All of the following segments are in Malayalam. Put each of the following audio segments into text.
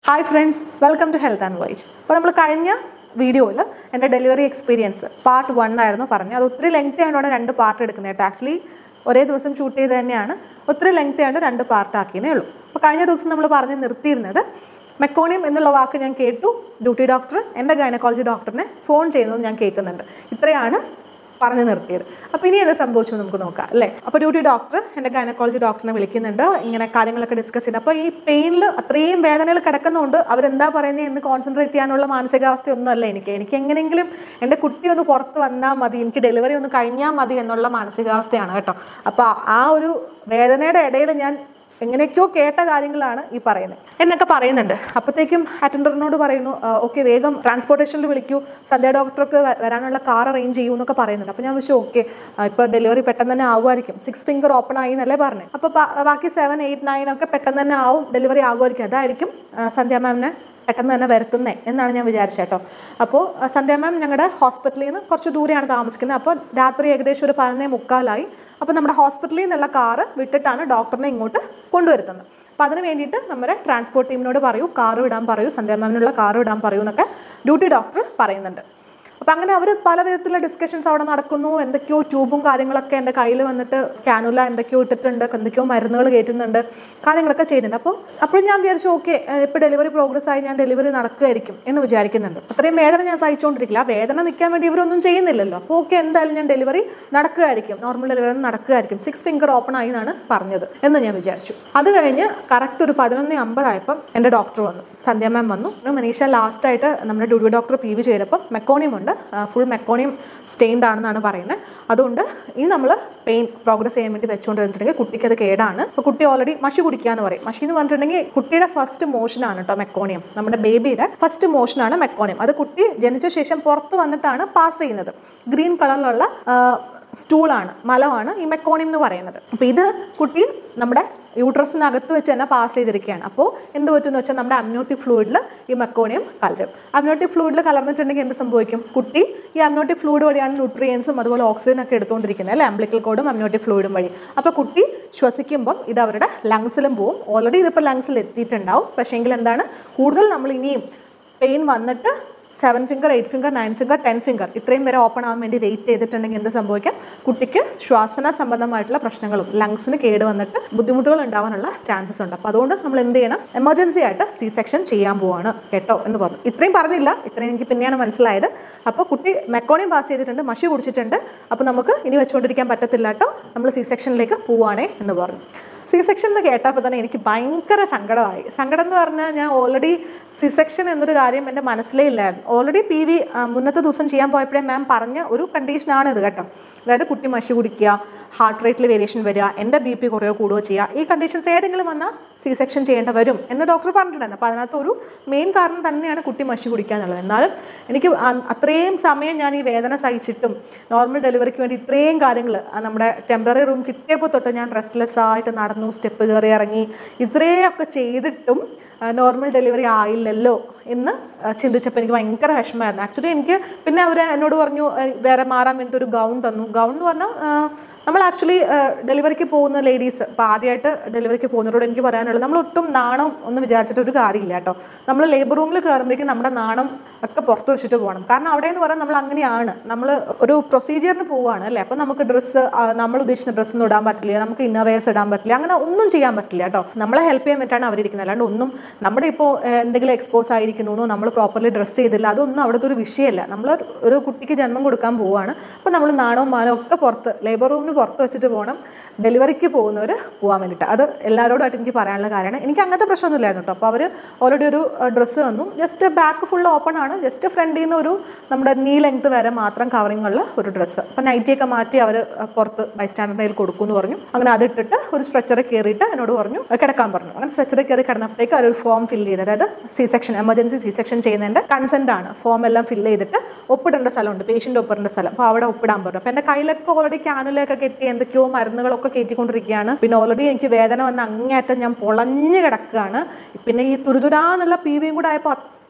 hi friends welcome to health and white അപ്പോൾ നമ്മൾ കഴിഞ്ഞ വീഡിയോയിൽ എൻ്റെ ഡെലിവറി എക്സ്പീരിയൻസ് പാർട്ട് വൺ ആയിരുന്നു പറഞ്ഞത് അത് ഒത്തിരി ലെങ്തി ആയതുകൊണ്ട് രണ്ട് പാർട്ട് എടുക്കുന്നത് കേട്ടോ ആക്ച്വലി ഒരേ ദിവസം ഷൂട്ട് ചെയ്ത് തന്നെയാണ് ഒത്തിരി ലെങ്തി ആയതുകൊണ്ട് രണ്ട് പാർട്ട് ആക്കിയതേ ഉള്ളൂ അപ്പോൾ കഴിഞ്ഞ ദിവസം നമ്മൾ പറഞ്ഞ് നിർത്തിയിരുന്നത് മെക്കോണിയം എന്നുള്ള വാക്ക് ഞാൻ കേട്ടു ഡ്യൂട്ടി ഡോക്ടർ എൻ്റെ ഗൈനക്കോളജി ഡോക്ടറിനെ ഫോൺ ചെയ്യുന്നത് ഞാൻ കേൾക്കുന്നുണ്ട് ഇത്രയാണ് പറഞ്ഞു നിർത്തിയത് അപ്പോൾ ഇനി എന്താ സംഭവിച്ചു എന്ന് നമുക്ക് നോക്കാം അല്ലേ അപ്പോൾ ഡ്യൂട്ടി ഡോക്ടർ എൻ്റെ ഗൈനക്കോളജി ഡോക്ടറിനെ വിളിക്കുന്നുണ്ട് ഇങ്ങനെ കാര്യങ്ങളൊക്കെ ഡിസ്കസ് ചെയ്യുന്നത് അപ്പോൾ ഈ പെയിനിൽ അത്രയും വേദനയിൽ കിടക്കുന്നതുകൊണ്ട് അവരെന്താ പറയുന്നത് എന്ന് കോൺസെൻട്രേറ്റ് ചെയ്യാനുള്ള മാനസികാവസ്ഥ ഒന്നും അല്ല എനിക്ക് എനിക്ക് എങ്ങനെയെങ്കിലും എൻ്റെ കുട്ടി ഒന്ന് പുറത്ത് വന്നാൽ മതി എനിക്ക് ഡെലിവറി ഒന്ന് കഴിഞ്ഞാൽ മതി എന്നുള്ള മാനസികാവസ്ഥയാണ് കേട്ടോ അപ്പോൾ ആ ഒരു വേദനയുടെ ഇടയിൽ ഞാൻ എങ്ങനെയൊക്കെയോ കേട്ട കാര്യങ്ങളാണ് ഈ പറയുന്നത് എന്നൊക്കെ പറയുന്നുണ്ട് അപ്പോഴത്തേക്കും അറ്റൻഡറിനോട് പറയുന്നു ഓക്കെ വേഗം ട്രാൻസ്പോർട്ടേഷനിൽ വിളിക്കൂ സന്ധ്യ ഡോക്ടർക്ക് വ- വരാനുള്ള കാർ അറേഞ്ച് ചെയ്യൂ എന്നൊക്കെ പറയുന്നുണ്ട് അപ്പോൾ ഞാൻ വെച്ചു ഓക്കെ ഇപ്പോൾ ഡെലിവറി പെട്ടെന്ന് തന്നെ ആവുമായിരിക്കും സിക്സ് ഫിംഗർ ഓപ്പൺ ആയി എന്നല്ലേ പറഞ്ഞത് അപ്പോൾ ബാക്കി സെവൻ എയ്റ്റ് നയൻ ഒക്കെ പെട്ടെന്ന് തന്നെ ആവും ഡെലിവറി ആവുമായിരിക്കും അതായിരിക്കും ആ, സന്ധ്യ മാമിനെ പെട്ടെന്ന് തന്നെ വരുത്തുന്നേ എന്നാണ് ഞാൻ വിചാരിച്ചത് കേട്ടോ അപ്പോൾ അഹ് സന്ധ്യ മാം ഞങ്ങളുടെ ഹോസ്പിറ്റലിൽ നിന്ന് കുറച്ച് ദൂരെയാണ് താമസിക്കുന്നത് അപ്പോൾ രാത്രി ഏകദേശം ഒരു പതിനൊന്നേ മുക്കാലായി അപ്പോൾ നമ്മുടെ ഹോസ്പിറ്റലിൽ നിന്നുള്ള കാറ് വിട്ടിട്ടാണ് ഡോക്ടറിനെ ഇങ്ങോട്ട് കൊണ്ടുവരുത്തുന്നത് അപ്പോൾ അതിന് വേണ്ടിയിട്ട് നമ്മുടെ ട്രാൻസ്പോർട്ട് ടീമിനോട് പറയൂ കാറ് വിടാൻ പറയൂ സന്ധ്യ മാമിനുള്ള കാറ് വിടാൻ പറയൂ എന്നൊക്കെ ഡ്യൂട്ടി ഡോക്ടർ പറയുന്നുണ്ട് അപ്പം അങ്ങനെ അവർ പല വിധത്തിലുള്ള ഡിസ്കഷൻസ് അവിടെ നടക്കുന്നു എന്തൊക്കെയോ ട്യൂബും കാര്യങ്ങളൊക്കെ എൻ്റെ കയ്യിൽ വന്നിട്ട് ക്യാനുല എന്തൊക്കെയോ ഇട്ടിട്ടുണ്ട് എന്തൊക്കെയോ മരുന്നുകൾ കയറ്റുന്നുണ്ട് കാര്യങ്ങളൊക്കെ ചെയ്യുന്നുണ്ട് അപ്പോൾ അപ്പോഴും ഞാൻ വിചാരിച്ചു ഓക്കെ ഇപ്പോൾ ഡെലിവറി പ്രോഗ്രസ് ആയി ഞാൻ ഡെലിവറി നടക്കുമായിരിക്കും എന്ന് വിചാരിക്കുന്നുണ്ട് അത്രയും വേദന ഞാൻ സഹിച്ചുകൊണ്ടിരിക്കില്ല ആ വേദന നിൽക്കാൻ വേണ്ടി ഇവരൊന്നും ചെയ്യുന്നില്ലല്ലോ അപ്പോൾ ഓക്കെ എന്തായാലും ഞാൻ ഡെലിവറി നടക്കുകയായിരിക്കും നോർമൽ ഡെലിവറി നടക്കുകയായിരിക്കും സിക്സ് ഫിംഗർ ഓപ്പൺ ആയി എന്നാണ് പറഞ്ഞത് എന്ന് ഞാൻ വിചാരിച്ചു അത് കഴിഞ്ഞ് കറക്റ്റ് ഒരു പതിനൊന്ന് അമ്പതായപ്പം എൻ്റെ ഡോക്ടർ വന്നു സന്ധ്യ മാം വന്നു മനീഷ ലാസ്റ്റായിട്ട് നമ്മുടെ ഡ്യൂട്ടി ഡോക്ടർ പി വി ചെയ്തപ്പം മെക്കോണിയം ഉണ്ട് ഫുൾ മെക്കോണിയം സ്റ്റെയിൻഡ് ആണെന്നാണ് പറയുന്നത് അതുകൊണ്ട് ഇനി നമ്മൾ പെയിൻ പ്രോഗ്രസ് ചെയ്യാൻ വേണ്ടി വെച്ചുകൊണ്ടിരുന്നിട്ടുണ്ടെങ്കിൽ കുട്ടിക്ക് അത് കേടാണ് അപ്പോൾ കുട്ടി ഓൾറെഡി മഷി കുടിക്കുക എന്ന് പറയും മഷി എന്ന് പറഞ്ഞിട്ടുണ്ടെങ്കിൽ കുട്ടിയുടെ ഫസ്റ്റ് മോഷനാണ് കേട്ടോ മെക്കോണിയം നമ്മുടെ ബേബിയുടെ ഫസ്റ്റ് മോഷനാണ് മെക്കോണിയം അത് കുട്ടി ജനിച്ച ശേഷം പുറത്ത് വന്നിട്ടാണ് പാസ് ചെയ്യുന്നത് ഗ്രീൻ കളറിലുള്ള സ്റ്റൂളാണ് മലമാണ് ഈ മെക്കോണിയം എന്ന് പറയുന്നത് അപ്പോൾ ഇത് കുട്ടി നമ്മുടെ യൂട്രസിനകത്ത് വെച്ച് തന്നെ പാസ് ചെയ്തിരിക്കുകയാണ് അപ്പോൾ എന്ത് പറ്റുമെന്ന് വെച്ചാൽ നമ്മുടെ അമ്നോട്ടിക് ഫ്ലൂയിഡിൽ ഈ മെക്കോണിയം കലരും അമ്നോട്ടിക് ഫ്ലൂയിഡിൽ കലർന്നിട്ടുണ്ടെങ്കിൽ എന്ത് സംഭവിക്കും കുട്ടി ഈ അമ്നോട്ടിക് ഫ്ലൂയിഡ് വഴിയാണ് ന്യൂട്രിയൻസും അതുപോലെ ഓക്സിജൻ ഒക്കെ എടുത്തുകൊണ്ടിരിക്കുന്നത് അല്ലേ അംബ്ലിക്കൽ കോഡും അമ്നോട്ടിക് ഫ്ലൂയിഡും വഴി അപ്പോൾ കുട്ടി ശ്വസിക്കുമ്പം ഇത് അവരുടെ ലങ്സിലും പോവും ഓൾറെഡി ഇതിപ്പോൾ ലങ്സിൽ എത്തിയിട്ടുണ്ടാവും പക്ഷേങ്കിൽ എന്താണ് കൂടുതൽ നമ്മൾ ഇനിയും പെയിൻ വന്നിട്ട് seven finger eight finger nine finger ten finger ഇത്രയും വരെ ഓപ്പൺ ആവാൻ വേണ്ടി വെയിറ്റ് ചെയ്തിട്ടുണ്ടെങ്കിൽ എന്ത് സംഭവിക്കാം കുട്ടിക്ക് ശ്വാസന സംബന്ധമായിട്ടുള്ള പ്രശ്നങ്ങളും ലങ്സിന് കേട് വന്നിട്ട് ബുദ്ധിമുട്ടുകൾ ഉണ്ടാവാനുള്ള ചാൻസസ് ഉണ്ട് അപ്പോൾ അതുകൊണ്ട് നമ്മൾ എന്ത് ചെയ്യണം എമർജൻസി ആയിട്ട് സി സെക്ഷൻ ചെയ്യാൻ പോവാണ് കേട്ടോ എന്ന് പറഞ്ഞു ഇത്രയും പറഞ്ഞില്ല ഇത്രയും എനിക്ക് പിന്നെയാണ് മനസ്സിലായത് അപ്പോൾ കുട്ടി മെക്കോണിയം പാസ് ചെയ്തിട്ടുണ്ട് മഷി കുടിച്ചിട്ടുണ്ട് അപ്പോൾ നമുക്ക് ഇനി വെച്ചുകൊണ്ടിരിക്കാൻ പറ്റത്തില്ല കേട്ടോ നമ്മൾ സി സെക്ഷനിലേക്ക് പോവാണേ എന്ന് പറഞ്ഞു സി സെക്ഷൻ എന്ന് കേട്ടപ്പോൾ തന്നെ എനിക്ക് ഭയങ്കര സങ്കടമായി സങ്കടം എന്ന് പറഞ്ഞാൽ ഞാൻ ഓൾറെഡി സി സെക്ഷൻ എന്നൊരു കാര്യം എൻ്റെ മനസ്സിലേ ഇല്ലായിരുന്നു ഓൾറെഡി പി വി മുന്നത്തെ ദിവസം ചെയ്യാൻ പോയപ്പോഴേ മാം പറഞ്ഞ ഒരു കണ്ടീഷനാണ് ഇത് കേട്ടോ അതായത് കുട്ടി മഷി കുടിക്കുക ഹാർട്ട് റേറ്റിൽ വേരിയേഷൻ വരിക എൻ്റെ ബി പി കുറയോ കൂടുകയോ ചെയ്യുക ഈ കണ്ടീഷൻസ് ഏതെങ്കിലും വന്നാൽ സി സെക്ഷൻ ചെയ്യേണ്ട വരും എന്ന് ഡോക്ടർ പറഞ്ഞിട്ടുണ്ടായിരുന്നു അപ്പോൾ അതിനകത്ത് ഒരു മെയിൻ കാരണം തന്നെയാണ് കുട്ടി മഷി കുടിക്കുക എന്നുള്ളത് എന്നാലും എനിക്ക് അ- അത്രയും സമയം ഞാൻ ഈ വേദന സഹിച്ചിട്ടും നോർമൽ ഡെലിവറിക്ക് വേണ്ടി ഇത്രയും കാര്യങ്ങൾ നമ്മുടെ ടെമ്പററി റൂം കിട്ടിയപ്പോൾ തൊട്ട് ഞാൻ റെസ്റ്റ്ലെസ് ആയിട്ട് നടന്നു സ്റ്റെപ്പ് കയറി ഇറങ്ങി ഇത്രയൊക്കെ ചെയ്തിട്ടും നോർമൽ ഡെലിവറി ആയില്ലല്ലോ എന്ന് ആ, ചിന്തിച്ചപ്പോൾ എനിക്ക് ഭയങ്കര വിഷമമായിരുന്നു ആക്ച്വലി എനിക്ക് പിന്നെ അവർ എന്നോട് പറഞ്ഞു ആ, വേറെ മാറാൻ വേണ്ടിയിട്ട് ഒരു ഗൗൺ തന്നു ഗൗൺ എന്ന് പറഞ്ഞാൽ ആ, നമ്മൾ ആക്ച്വലി ഡെലിവറിക്ക് പോകുന്ന ലേഡീസ് ഇപ്പോൾ ആദ്യമായിട്ട് ഡെലിവറിക്ക് പോകുന്നവരോട് എനിക്ക് പറയാനുള്ളത് നമ്മൾ ഒട്ടും നാണം ഒന്നും വിചാരിച്ചിട്ട് ഒരു കാര്യമില്ല കേട്ടോ നമ്മൾ ലേബർ റൂമിൽ കയറുമ്പോഴേക്കും നമ്മുടെ നാണം ഒക്കെ പുറത്ത് വെച്ചിട്ട് പോകണം കാരണം അവിടെ എന്ന് പറഞ്ഞാൽ നമ്മൾ അങ്ങനെയാണ് നമ്മൾ ഒരു പ്രൊസീജിയറിന് പോവുകയാണ് അല്ലേ അപ്പോൾ നമുക്ക് ഡ്രസ്സ് നമ്മൾ ഉദ്ദേശിക്കുന്ന ഡ്രസ്സ് ഒന്നും ഇടാൻ പറ്റില്ല നമുക്ക് ഇന്നവേഴ്സ് ഇടാൻ പറ്റില്ല അങ്ങനെ ഒന്നും ചെയ്യാൻ പറ്റില്ല കേട്ടോ നമ്മളെ ഹെൽപ്പ് ചെയ്യാൻ പറ്റാണ് അവരിരിക്കുന്നത് അല്ലാണ്ട് ഒന്നും നമ്മുടെ ഇപ്പോൾ എന്തെങ്കിലും എക്സ്പോസ് ആയിരിക്കുന്നു നമ്മൾ പ്രോപ്പർലി ഡ്രസ്സ് ചെയ്തില്ല അതൊന്നും അവിടുത്തെ ഒരു വിഷയമല്ല നമ്മൾ ഒരു കുട്ടിക്ക് ജന്മം കൊടുക്കാൻ പോവുകയാണ് അപ്പോൾ നമ്മൾ നാണവും മാനവും ഒക്കെ പുറത്ത് ലേബർ റൂമിന് പുറത്ത് വെച്ചിട്ട് പോകണം ഡെലിവറിക്ക് പോകുന്നവർ പോകാൻ വേണ്ടിയിട്ട് അത് എല്ലാവരോടായിട്ട് എനിക്ക് പറയാനുള്ള കാര്യമാണ് എനിക്ക് അങ്ങനത്തെ പ്രശ്നമൊന്നുമില്ലായിരുന്നു കേട്ടോ അപ്പോൾ അവർ ഓൾറെഡി ഒരു ഡ്രസ്സ് വന്നു ജസ്റ്റ് ബാക്ക് ഫുൾ ഓപ്പൺ ആണ് ജസ്റ്റ് ഫ്രണ്ടിൽ നിന്ന് ഒരു നമ്മുടെ നീ ലെങ്ത് വരെ മാത്രം കവറിങ് ഉള്ള ഒരു ഡ്രസ്സ് അപ്പോൾ നൈറ്റിയൊക്കെ മാറ്റി അവർ പുറത്ത് ബൈസ്റ്റാൻഡറിൻ്റെ കയ്യിൽ കൊടുക്കുമെന്ന് പറഞ്ഞു അങ്ങനെ അതിട്ടിട്ട് ഒരു സ്ട്രെച്ചറിൽ കയറിയിട്ട് എന്നോട് പറഞ്ഞു കിടക്കാൻ പറഞ്ഞു അങ്ങനെ സ്ട്രെച്ചറിൽ കയറി കിടന്നപ്പോഴത്തേക്ക് അവർ ഒരു ഫോം ഫില്ല് ചെയ്ത് അതായത് C section emergency C section ചെയ്യുന്നതിൻ്റെ കൺസെൻ്റ് ആണ് ഫോം എല്ലാം ഫില്ല് ചെയ്തിട്ട് ഒപ്പിടേണ്ട സ്ഥലമുണ്ട് പേഷ്യൻ്റ് ഒപ്പിടേണ്ട സ്ഥലം അപ്പോൾ അവിടെ ഒപ്പിടാൻ പറഞ്ഞു അപ്പോൾ എൻ്റെ കയ്യിലൊക്കെ ഓൾറെഡി ക്യാനുലൊക്കെ കെട്ടി എന്തൊക്കെയോ മരുന്നുകളൊക്കെ കയറ്റിക്കൊണ്ടിരിക്കുകയാണ് പിന്നെ ഓൾറെഡി എനിക്ക് വേദന വന്ന് അങ്ങേയറ്റം ഞാൻ പൊളഞ്ഞ് കിടക്കുകയാണ് പിന്നെ ഈ തുരുതുരാന്നുള്ള പി വിയും കൂടെ ആയപ്പോൾ അത്ര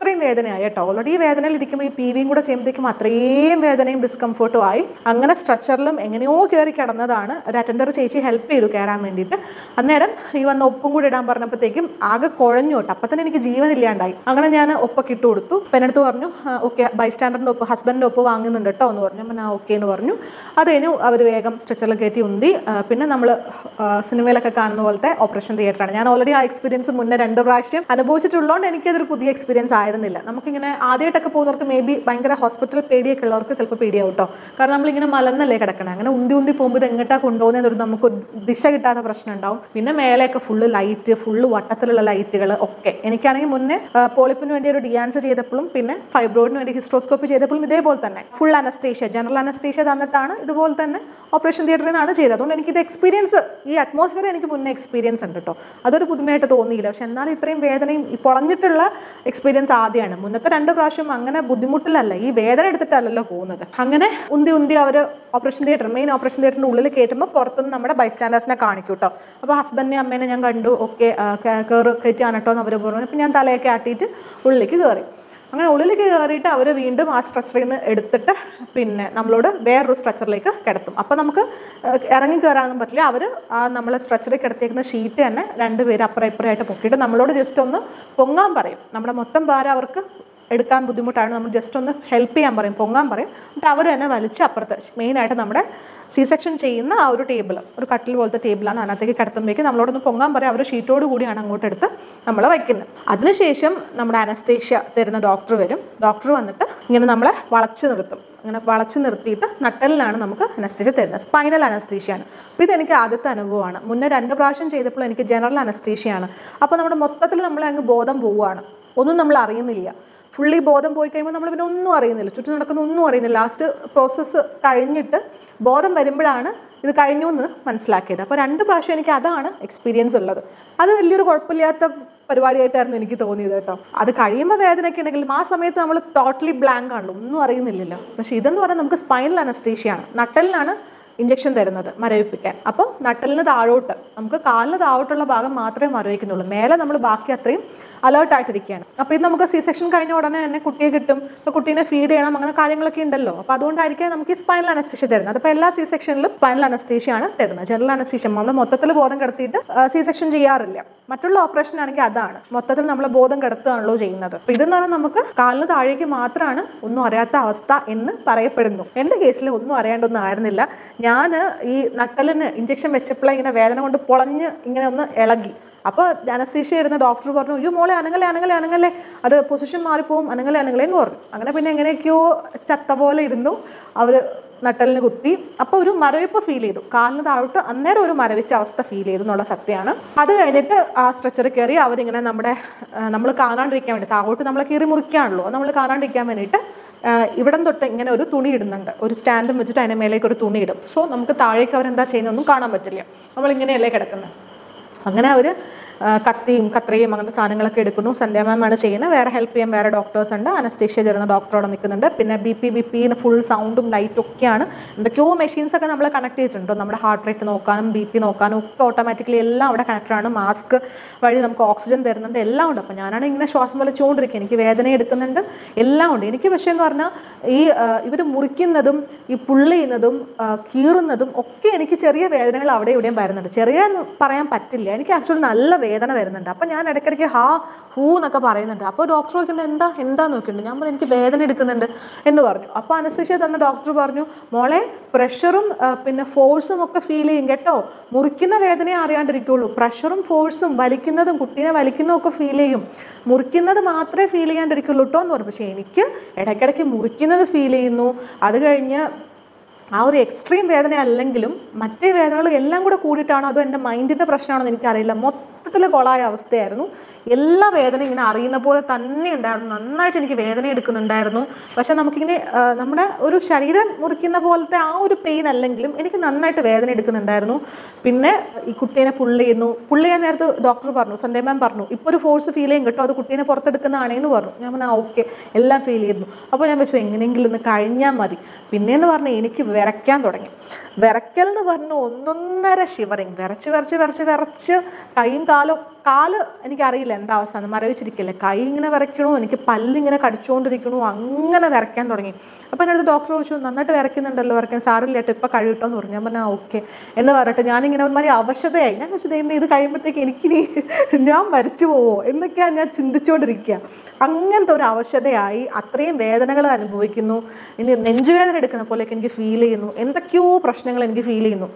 അത്രയും വേദനയായി കേട്ടോ ഓൾറെഡി ഈ വേദനയിൽ ഇരിക്കുമ്പോൾ ഈ പി വിയും കൂടെ ചെയ്യുമ്പോഴത്തേക്കും അത്രയും വേദനയും ഡിസ്കംഫർട്ടും ആയി അങ്ങനെ സ്ട്രെച്ചറിലും എങ്ങനെയോ കയറി കിടന്നതാണ് ഒരു അറ്റൻഡർ ചേച്ചി ഹെൽപ്പ് ചെയ്തു കയറാൻ വേണ്ടിയിട്ട് അന്നേരം ഈ വന്ന ഒപ്പും കൂടി ഇടാൻ പറഞ്ഞപ്പോഴത്തേക്കും ആകെ കുഴഞ്ഞു കേട്ടോ അപ്പം തന്നെ എനിക്ക് ജീവൻ ഇല്ലാണ്ടായി അങ്ങനെ ഞാൻ ഒപ്പൊക്കെ ഇട്ട് കൊടുത്തു അപ്പം എൻ്റെ അടുത്ത് പറഞ്ഞു ഓക്കെ ബൈസ്റ്റാൻഡറിൻ്റെ ഒപ്പ് ഹസ്ബൻഡിൻ്റെ ഒപ്പ് വാങ്ങുന്നുണ്ട് കേട്ടോ എന്ന് പറഞ്ഞു അപ്പം ഞാൻ ഓക്കെ എന്ന് പറഞ്ഞു അത് കഴിഞ്ഞു അവർ വേഗം സ്ട്രെച്ചറിൽ കയറ്റി ഉന്തി ആ, പിന്നെ നമ്മൾ സിനിമയിലൊക്കെ കാണുന്ന പോലത്തെ ഓപ്പറേഷൻ തിയേറ്ററാണ് ഞാൻ ഓൾറെഡി ആ എക്സ്പീരിയൻസ് മുന്നേ രണ്ട് പ്രാവശ്യം അനുഭവിച്ചിട്ടുള്ളതുകൊണ്ട് എനിക്കതൊരു പുതിയ എക്സ്പീരിയൻസ് ആയിരുന്നില്ല നമുക്കിങ്ങനെ ആദ്യമായിട്ടൊക്കെ പോകുന്നവർക്ക് മേ ബി ഭയങ്കര ഹോസ്പിറ്റൽ പേടിയൊക്കെ ഉള്ളവർക്ക് ചിലപ്പോൾ പേടിയാവും കേട്ടോ കാരണം നമ്മളിങ്ങനെ മലന്നല്ലേ കിടക്കണം അങ്ങനെ ഉന്തി ഉന്തി പോകുമ്പോൾ ഇത് എങ്ങോട്ടാ കൊണ്ടുപോകുന്നതൊരു നമുക്ക് ഒരു ദിശ കിട്ടാത്ത പ്രശ്നം ഉണ്ടാവും പിന്നെ മേലെയൊക്കെ ഫുള്ള് ലൈറ്റ് ഫുള്ള് വട്ടത്തിലുള്ള ലൈറ്റുകൾ ഒക്കെ എനിക്കാണെങ്കിൽ മുന്നേ ആ, പോളിപ്പിന് വേണ്ടി ഒരു ഡിയാൻസ് ചെയ്തപ്പോഴും പിന്നെ ഫൈബ്രോയിഡിന് വേണ്ടി ഹിസ്ട്രോസ്കോപ്പി ചെയ്തപ്പോഴും ഇതേപോലെ തന്നെ ഫുൾ അനസ്തേഷ്യ ജനറൽ അനസ്തേഷ്യ തന്നിട്ടാണ് ഇതുപോലെ തന്നെ ഓപ്പറേഷൻ തിയേറ്ററിൽ നിന്നാണ് ചെയ്തത് അതുകൊണ്ട് എനിക്ക് ഇത് എക്സ്പീരിയൻസ് ഈ അറ്റ്മോസ്ഫിയർ എനിക്ക് മുന്നേ എക്സ്പീരിയൻസ് ഉണ്ട് കേട്ടോ അതൊരു പുതുമയായിട്ട് തോന്നിയില്ല പക്ഷെ എന്നാലും ഇത്രയും വേദനയും ഈ പൊളഞ്ഞിട്ടുള്ള എക്സ്പീരിയൻസ് ആദ്യമാണ് മുന്നത്തെ രണ്ട് പ്രാവശ്യം അങ്ങനെ ബുദ്ധിമുട്ടിലല്ല ഈ വേദന എടുത്തിട്ടല്ലല്ലോ പോകുന്നത് അങ്ങനെ ഉന്തി ഉന്തി അവർ ഓപ്പറേഷൻ തിയേറ്റർ മെയിൻ ഓപ്പറേഷൻ തിയേറ്ററിൻ്റെ ഉള്ളിൽ കയറ്റുമ്പോൾ പുറത്തുനിന്ന് നമ്മുടെ ബൈസ്റ്റാൻഡേഴ്സിനെ കാണിക്കും കേട്ടോ അപ്പോൾ ഹസ്ബൻഡിനെ അമ്മേനെ ഞാൻ കണ്ടു ഓക്കെ കയറ് കയറ്റിയാണ് കേട്ടോ എന്ന് അവർ പറഞ്ഞു അപ്പോൾ ഞാൻ തലയൊക്കെ ആട്ടിയിട്ട് ഉള്ളിലേക്ക് കയറി അങ്ങനെ ഉള്ളിലേക്ക് കയറിയിട്ട് അവർ വീണ്ടും ആ സ്ട്രക്ചറിൽ നിന്ന് എടുത്തിട്ട് പിന്നെ നമ്മളോട് വേറൊരു സ്ട്രക്ചറിലേക്ക് കിടത്തും അപ്പോൾ നമുക്ക് ഏഹ്, ഇറങ്ങി കയറാനൊന്നും പറ്റില്ല അവർ ആ നമ്മൾ സ്ട്രക്ചറിൽ കിടത്തിയേക്കുന്ന ഷീറ്റ് തന്നെ രണ്ട് പേര് അപ്പുറം ഇപ്പുറമായിട്ട് പൊക്കിയിട്ട് നമ്മളോട് ജസ്റ്റ് ഒന്ന് പൊങ്ങാൻ പറയും നമ്മുടെ മൊത്തം ഭാരം അവർക്ക് എടുക്കാൻ ബുദ്ധിമുട്ടാണ് നമ്മൾ ജസ്റ്റ് ഒന്ന് ഹെൽപ്പ് ചെയ്യാൻ പറയും പൊങ്ങാൻ പറയും എന്നിട്ട് അവർ തന്നെ വലിച്ച് അപ്പുറത്ത് മെയിനായിട്ട് നമ്മുടെ സി സെക്ഷൻ ചെയ്യുന്ന ആ ഒരു ടേബിൾ ഒരു കട്ടിൽ പോലത്തെ ടേബിളാണ് അതിനകത്തേക്ക് കിടത്തുമ്പോഴേക്ക് നമ്മളോടൊന്ന് പൊങ്ങാൻ പറയും അവർ ഷീറ്റോട് കൂടിയാണ് അങ്ങോട്ട് എടുത്ത് നമ്മൾ വയ്ക്കുന്നത് അതിനുശേഷം നമ്മുടെ അനസ്തേഷ്യ തരുന്ന ഡോക്ടർ വരും ഡോക്ടർ വന്നിട്ട് ഇങ്ങനെ നമ്മളെ വളച്ച് നിർത്തും ഇങ്ങനെ വളച്ച് നിർത്തിയിട്ട് നട്ടലിലാണ് നമുക്ക് അനസ്തീഷ്യ തരുന്നത് സ്പൈനൽ അനസ്തീഷ്യയാണ് അപ്പോൾ ഇതെനിക്ക് ആദ്യത്തെ അനുഭവമാണ് മുന്നേ രണ്ട് പ്രാവശ്യം ചെയ്തപ്പോൾ എനിക്ക് ജനറൽ അനസ്തീഷ്യയാണ് അപ്പോൾ നമ്മുടെ മൊത്തത്തിൽ നമ്മളെ അങ്ങ് ബോധം പോവുകയാണ് ഒന്നും നമ്മൾ അറിയുന്നില്ല ഫുള്ളി ബോധം പോയി കഴിയുമ്പോൾ നമ്മൾ പിന്നെ ഒന്നും അറിയുന്നില്ല ചുറ്റും നടക്കുന്ന ഒന്നും അറിയുന്നില്ല ലാസ്റ്റ് പ്രോസസ്സ് കഴിഞ്ഞിട്ട് ബോധം വരുമ്പോഴാണ് ഇത് കഴിഞ്ഞു എന്ന് മനസ്സിലാക്കിയത് അപ്പോൾ രണ്ട് പ്രാവശ്യം എനിക്ക് അതാണ് എക്സ്പീരിയൻസ് ഉള്ളത് അത് വലിയൊരു കുഴപ്പമില്ലാത്ത പരിപാടിയായിട്ടായിരുന്നു എനിക്ക് തോന്നിയത് കേട്ടോ അത് കഴിയുമ്പോൾ വേദനയൊക്കെ ഉണ്ടെങ്കിലും ആ സമയത്ത് നമ്മൾ ടോട്ടലി ബ്ലാങ്ക് ആണല്ലോ ഒന്നും അറിയുന്നില്ലല്ലോ പക്ഷേ ഇതെന്ന് പറഞ്ഞാൽ നമുക്ക് സ്പൈനൽ അനസ്തീഷ്യയാണ് നട്ടലിനാണ് ഇഞ്ചക്ഷൻ തരുന്നത് മരവിപ്പിക്കാൻ അപ്പോൾ നട്ടലിന് താഴോട്ട് നമുക്ക് കാലിന് താഴോട്ടുള്ള ഭാഗം മാത്രമേ മരവിക്കുന്നുള്ളൂ മേലെ നമ്മൾ ബാക്കി അത്രയും അലേർട്ടായിട്ടിരിക്കുകയാണ് അപ്പോൾ ഇത് നമുക്ക് സി സെക്ഷൻ കഴിഞ്ഞ ഉടനെ തന്നെ കുട്ടിയെ കിട്ടും അപ്പോൾ കുട്ടീനെ ഫീഡ് ചെയ്യണം അങ്ങനെ കാര്യങ്ങളൊക്കെ ഉണ്ടല്ലോ അപ്പോൾ അതുകൊണ്ടായിരിക്കും നമുക്ക് ഈ സ്പൈനൽ അനസ്തീഷ്യ തരുന്നത് അപ്പോൾ എല്ലാ സി സെക്ഷനിലും സ്പൈനൽ അനസ്തീഷ്യയാണ് തരുന്നത് ജനറൽ അനസ്തീഷ്യ നമ്മൾ മൊത്തത്തിൽ ബോധം കിടത്തിയിട്ട് സി സെക്ഷൻ ചെയ്യാറില്ല മറ്റുള്ള ഓപ്പറേഷൻ ആണെങ്കിൽ അതാണ് മൊത്തത്തിൽ നമ്മൾ ബോധം കിടത്തുകയാണല്ലോ ചെയ്യുന്നത് അപ്പോൾ ഇതെന്ന് പറഞ്ഞാൽ നമുക്ക് കാലിന് താഴേക്ക് മാത്രമാണ് ഒന്നും അറിയാത്ത അവസ്ഥ എന്ന് പറയപ്പെടുന്നു എൻ്റെ കേസിൽ ഒന്നും അറിയാണ്ടൊന്നും ആയിരുന്നില്ല ഞാൻ ഈ നട്ടലിന് ഇഞ്ചക്ഷൻ വെച്ചപ്പോഴേ ഇങ്ങനെ വേദന കൊണ്ട് പൊളഞ്ഞ് ഇങ്ങനെ ഒന്ന് ഇളകി അപ്പോൾ അനസ്തീഷ്യ ഇരുന്ന ഡോക്ടർ പറഞ്ഞു അയ്യോ മോളെ അനങ്ങല്ലേ അനങ്ങല്ലേ അനങ്ങല്ലേ അത് പൊസിഷൻ മാറിപ്പോവും അനങ്ങല്ലേ അനങ്ങലേ എന്ന് പറഞ്ഞു അങ്ങനെ പിന്നെ എങ്ങനെയൊക്കെയോ ചത്ത പോലെ ഇരുന്നു അവർ നട്ടലിന് കുത്തി അപ്പോൾ ഒരു മരവിപ്പ് ഫീൽ ചെയ്തു കാലിന് താഴോട്ട് അന്നേരം ഒരു മരവിച്ച അവസ്ഥ ഫീൽ ചെയ്തു എന്നുള്ള സത്യമാണ് അത് കഴിഞ്ഞിട്ട് ആ സ്ട്രെച്ചറിൽ കയറി അവരിങ്ങനെ നമ്മുടെ നമ്മൾ കാണാണ്ടിരിക്കാൻ വേണ്ടി താഴോട്ട് നമ്മളെ കീറി മുറിക്കുകയാണല്ലോ അത് നമ്മൾ കാണാണ്ടിരിക്കാൻ വേണ്ടിയിട്ട് ആ, ഇവിടം തൊട്ട് ഇങ്ങനെ ഒരു തുണി ഇടുന്നുണ്ട് ഒരു സ്റ്റാൻഡും വെച്ചിട്ട് അതിൻ്റെ മേലേക്ക് ഒരു തുണി ഇടും സോ നമുക്ക് താഴേക്ക് അവരെന്താ ചെയ്യുന്നതൊന്നും കാണാൻ പറ്റില്ല നമ്മളിങ്ങനെയല്ലേ കിടക്കുന്നത് അങ്ങനെ അവർ കത്തിയും കത്രയും അങ്ങനത്തെ സാധനങ്ങളൊക്കെ എടുക്കുന്നു സന്ധ്യ മാം ആണ് ചെയ്യുന്നത് വേറെ ഹെൽപ്പ് ചെയ്യാൻ വേറെ ഡോക്ടേഴ്സ് ഉണ്ട് അനസ്തേഷ്യ ചേർന്ന ഡോക്ടർ അവിടെ നിൽക്കുന്നുണ്ട് പിന്നെ B P B P full സൗണ്ടും ലൈറ്റും ഒക്കെയാണ് എന്തൊക്കെയോ മെഷീൻസ് ഒക്കെ നമ്മൾ കണക്ട് ചെയ്തിട്ടുണ്ട് നമ്മുടെ ഹാർട്ട് റേറ്റ് നോക്കാനും ബി പി നോക്കാനും ഒക്കെ ഓട്ടോമാറ്റിക്കലി എല്ലാം അവിടെ കണക്റ്റഡ് ആണ് മാസ്ക് വഴി നമുക്ക് ഓക്സിജൻ തരുന്നുണ്ട് എല്ലാം ഉണ്ട് അപ്പോൾ ഞാനാണ് ഇങ്ങനെ ശ്വാസം വലിച്ചുകൊണ്ടിരിക്കുക എനിക്ക് വേദന എടുക്കുന്നുണ്ട് എല്ലാം ഉണ്ട് എനിക്ക് പക്ഷേ എന്ന് പറഞ്ഞാൽ ഈ ഇവർ മുറിക്കുന്നതും ഈ പുള്ളി ചെയ്യുന്നതും ആ, കീറുന്നതും ഒക്കെ എനിക്ക് ചെറിയ വേദനകൾ അവിടെ ഇവിടെയും വരുന്നുണ്ട് ചെറിയ എന്ന് പറയാൻ പറ്റില്ല എനിക്ക് ആക്ച്വലി നല്ല വേദന വരുന്നുണ്ട് അപ്പോൾ ഞാൻ ഇടയ്ക്കിടയ്ക്ക് ഹാ ഹൂ എന്നൊക്കെ പറയുന്നുണ്ട് അപ്പോൾ ഡോക്ടർ ചോദിക്കുന്നത് എന്താ എന്താ നോക്കിയിട്ടുണ്ട് ഞാൻ പറഞ്ഞു എനിക്ക് വേദന എടുക്കുന്നുണ്ട് എന്ന് പറഞ്ഞു അപ്പോൾ അനസ്തേഷ്യ തന്ന ഡോക്ടർ പറഞ്ഞു മോളെ പ്രഷറും പിന്നെ ഫോഴ്സും ഒക്കെ ഫീൽ ചെയ്യും കേട്ടോ മുറിക്കുന്ന വേദനയെ അറിയാണ്ടിരിക്കുള്ളൂ പ്രഷറും ഫോഴ്സും വലിക്കുന്നതും കുട്ടീനെ വലിക്കുന്നതും ഒക്കെ ഫീൽ ചെയ്യും മുറിക്കുന്നത് മാത്രമേ ഫീൽ ചെയ്യാണ്ടിരിക്കുള്ളൂ കേട്ടോ എന്ന് പറഞ്ഞു പക്ഷേ എനിക്ക് ഇടയ്ക്കിടയ്ക്ക് മുറിക്കുന്നത് ഫീൽ ചെയ്യുന്നു അത് കഴിഞ്ഞ് ആ ഒരു എക്സ്ട്രീം വേദന അല്ലെങ്കിലും മറ്റേ വേദനകൾ എല്ലാം കൂടെ കൂടിയിട്ടാണോ അതോ എൻ്റെ മൈൻഡിൻ്റെ പ്രശ്നമാണെന്ന് എനിക്കറിയില്ല മൊത്തത്തിൽ കൊളായ അവസ്ഥയായിരുന്നു എല്ലാ വേദനയും ഇങ്ങനെ അറിയുന്ന പോലെ തന്നെ ഉണ്ടായിരുന്നു നന്നായിട്ട് എനിക്ക് വേദന എടുക്കുന്നുണ്ടായിരുന്നു പക്ഷെ നമുക്കിങ്ങനെ ആ, നമ്മുടെ ഒരു ശരീരം മുറിക്കുന്ന പോലത്തെ ആ ഒരു പെയിൻ അല്ലെങ്കിലും എനിക്ക് നന്നായിട്ട് വേദന എടുക്കുന്നുണ്ടായിരുന്നു പിന്നെ ഈ കുട്ടീനെ പുള്ളി ചെയ്യുന്നു പുള്ളി ചെയ്യാൻ നേരത്ത് ഡോക്ടർ പറഞ്ഞു സന്ധ്യ മാം പറഞ്ഞു ഇപ്പോൾ ഒരു ഫോഴ്സ് ഫീൽ ചെയ്യും കേട്ടോ അത് കുട്ടീനെ പുറത്തെടുക്കുന്നതാണേന്ന് പറഞ്ഞു ഞാൻ പറഞ്ഞു ഓക്കെ എല്ലാം ഫീൽ ചെയ്യുന്നു അപ്പോൾ ഞാൻ വെച്ചു എങ്ങനെയെങ്കിലും ഒന്ന് കഴിഞ്ഞാൽ മതി പിന്നെയെന്ന് പറഞ്ഞാൽ എനിക്ക് വിറയ്ക്കാൻ തുടങ്ങി വിറയ്ക്കൽ എന്ന് പറഞ്ഞ ഒന്നൊന്നര ഷിവറിങ് വിറച്ച് വിറച്ച് വിറച്ച് വിറച്ച് കൈയും കാലും കാല് എനിക്കറിയില്ല എന്താ അവസ്ഥ എന്ന് മരവിച്ചിരിക്കില്ല കൈ ഇങ്ങനെ വിറയ്ക്കണു എനിക്ക് പല്ലിങ്ങനെ കടിച്ചുകൊണ്ടിരിക്കണു അങ്ങനെ വിറയ്ക്കാൻ തുടങ്ങി അപ്പോൾ എൻ്റെ അടുത്ത് ഡോക്ടർ ചോദിച്ചു നന്നായിട്ട് വിറയ്ക്കുന്നുണ്ടല്ലോ വിറയ്ക്കാൻ സാറില്ല കേട്ടോ ഇപ്പോൾ കഴിവിട്ടോ എന്ന് പറഞ്ഞു ഞാൻ പറഞ്ഞാൽ ഓക്കെ എന്ന് പറഞ്ഞിട്ട് ഞാനിങ്ങനെ ഒരുമാതിരി അവശതയായി ഞാൻ വെച്ച് ദൈവം ഇത് കഴിയുമ്പോഴത്തേക്ക് എനിക്കിനി ഞാൻ മരിച്ചു പോവോ എന്നൊക്കെയാണ് ഞാൻ ചിന്തിച്ചുകൊണ്ടിരിക്കുക അങ്ങനത്തെ ഒരു അവശതയായി അത്രയും വേദനകൾ അനുഭവിക്കുന്നു ഇനി നെഞ്ചുവേദന എടുക്കുന്ന പോലെയൊക്കെ എനിക്ക് ഫീൽ ചെയ്യുന്നു എന്തൊക്കെയോ പ്രശ്നങ്ങൾ എനിക്ക് ഫീൽ ചെയ്യുന്നു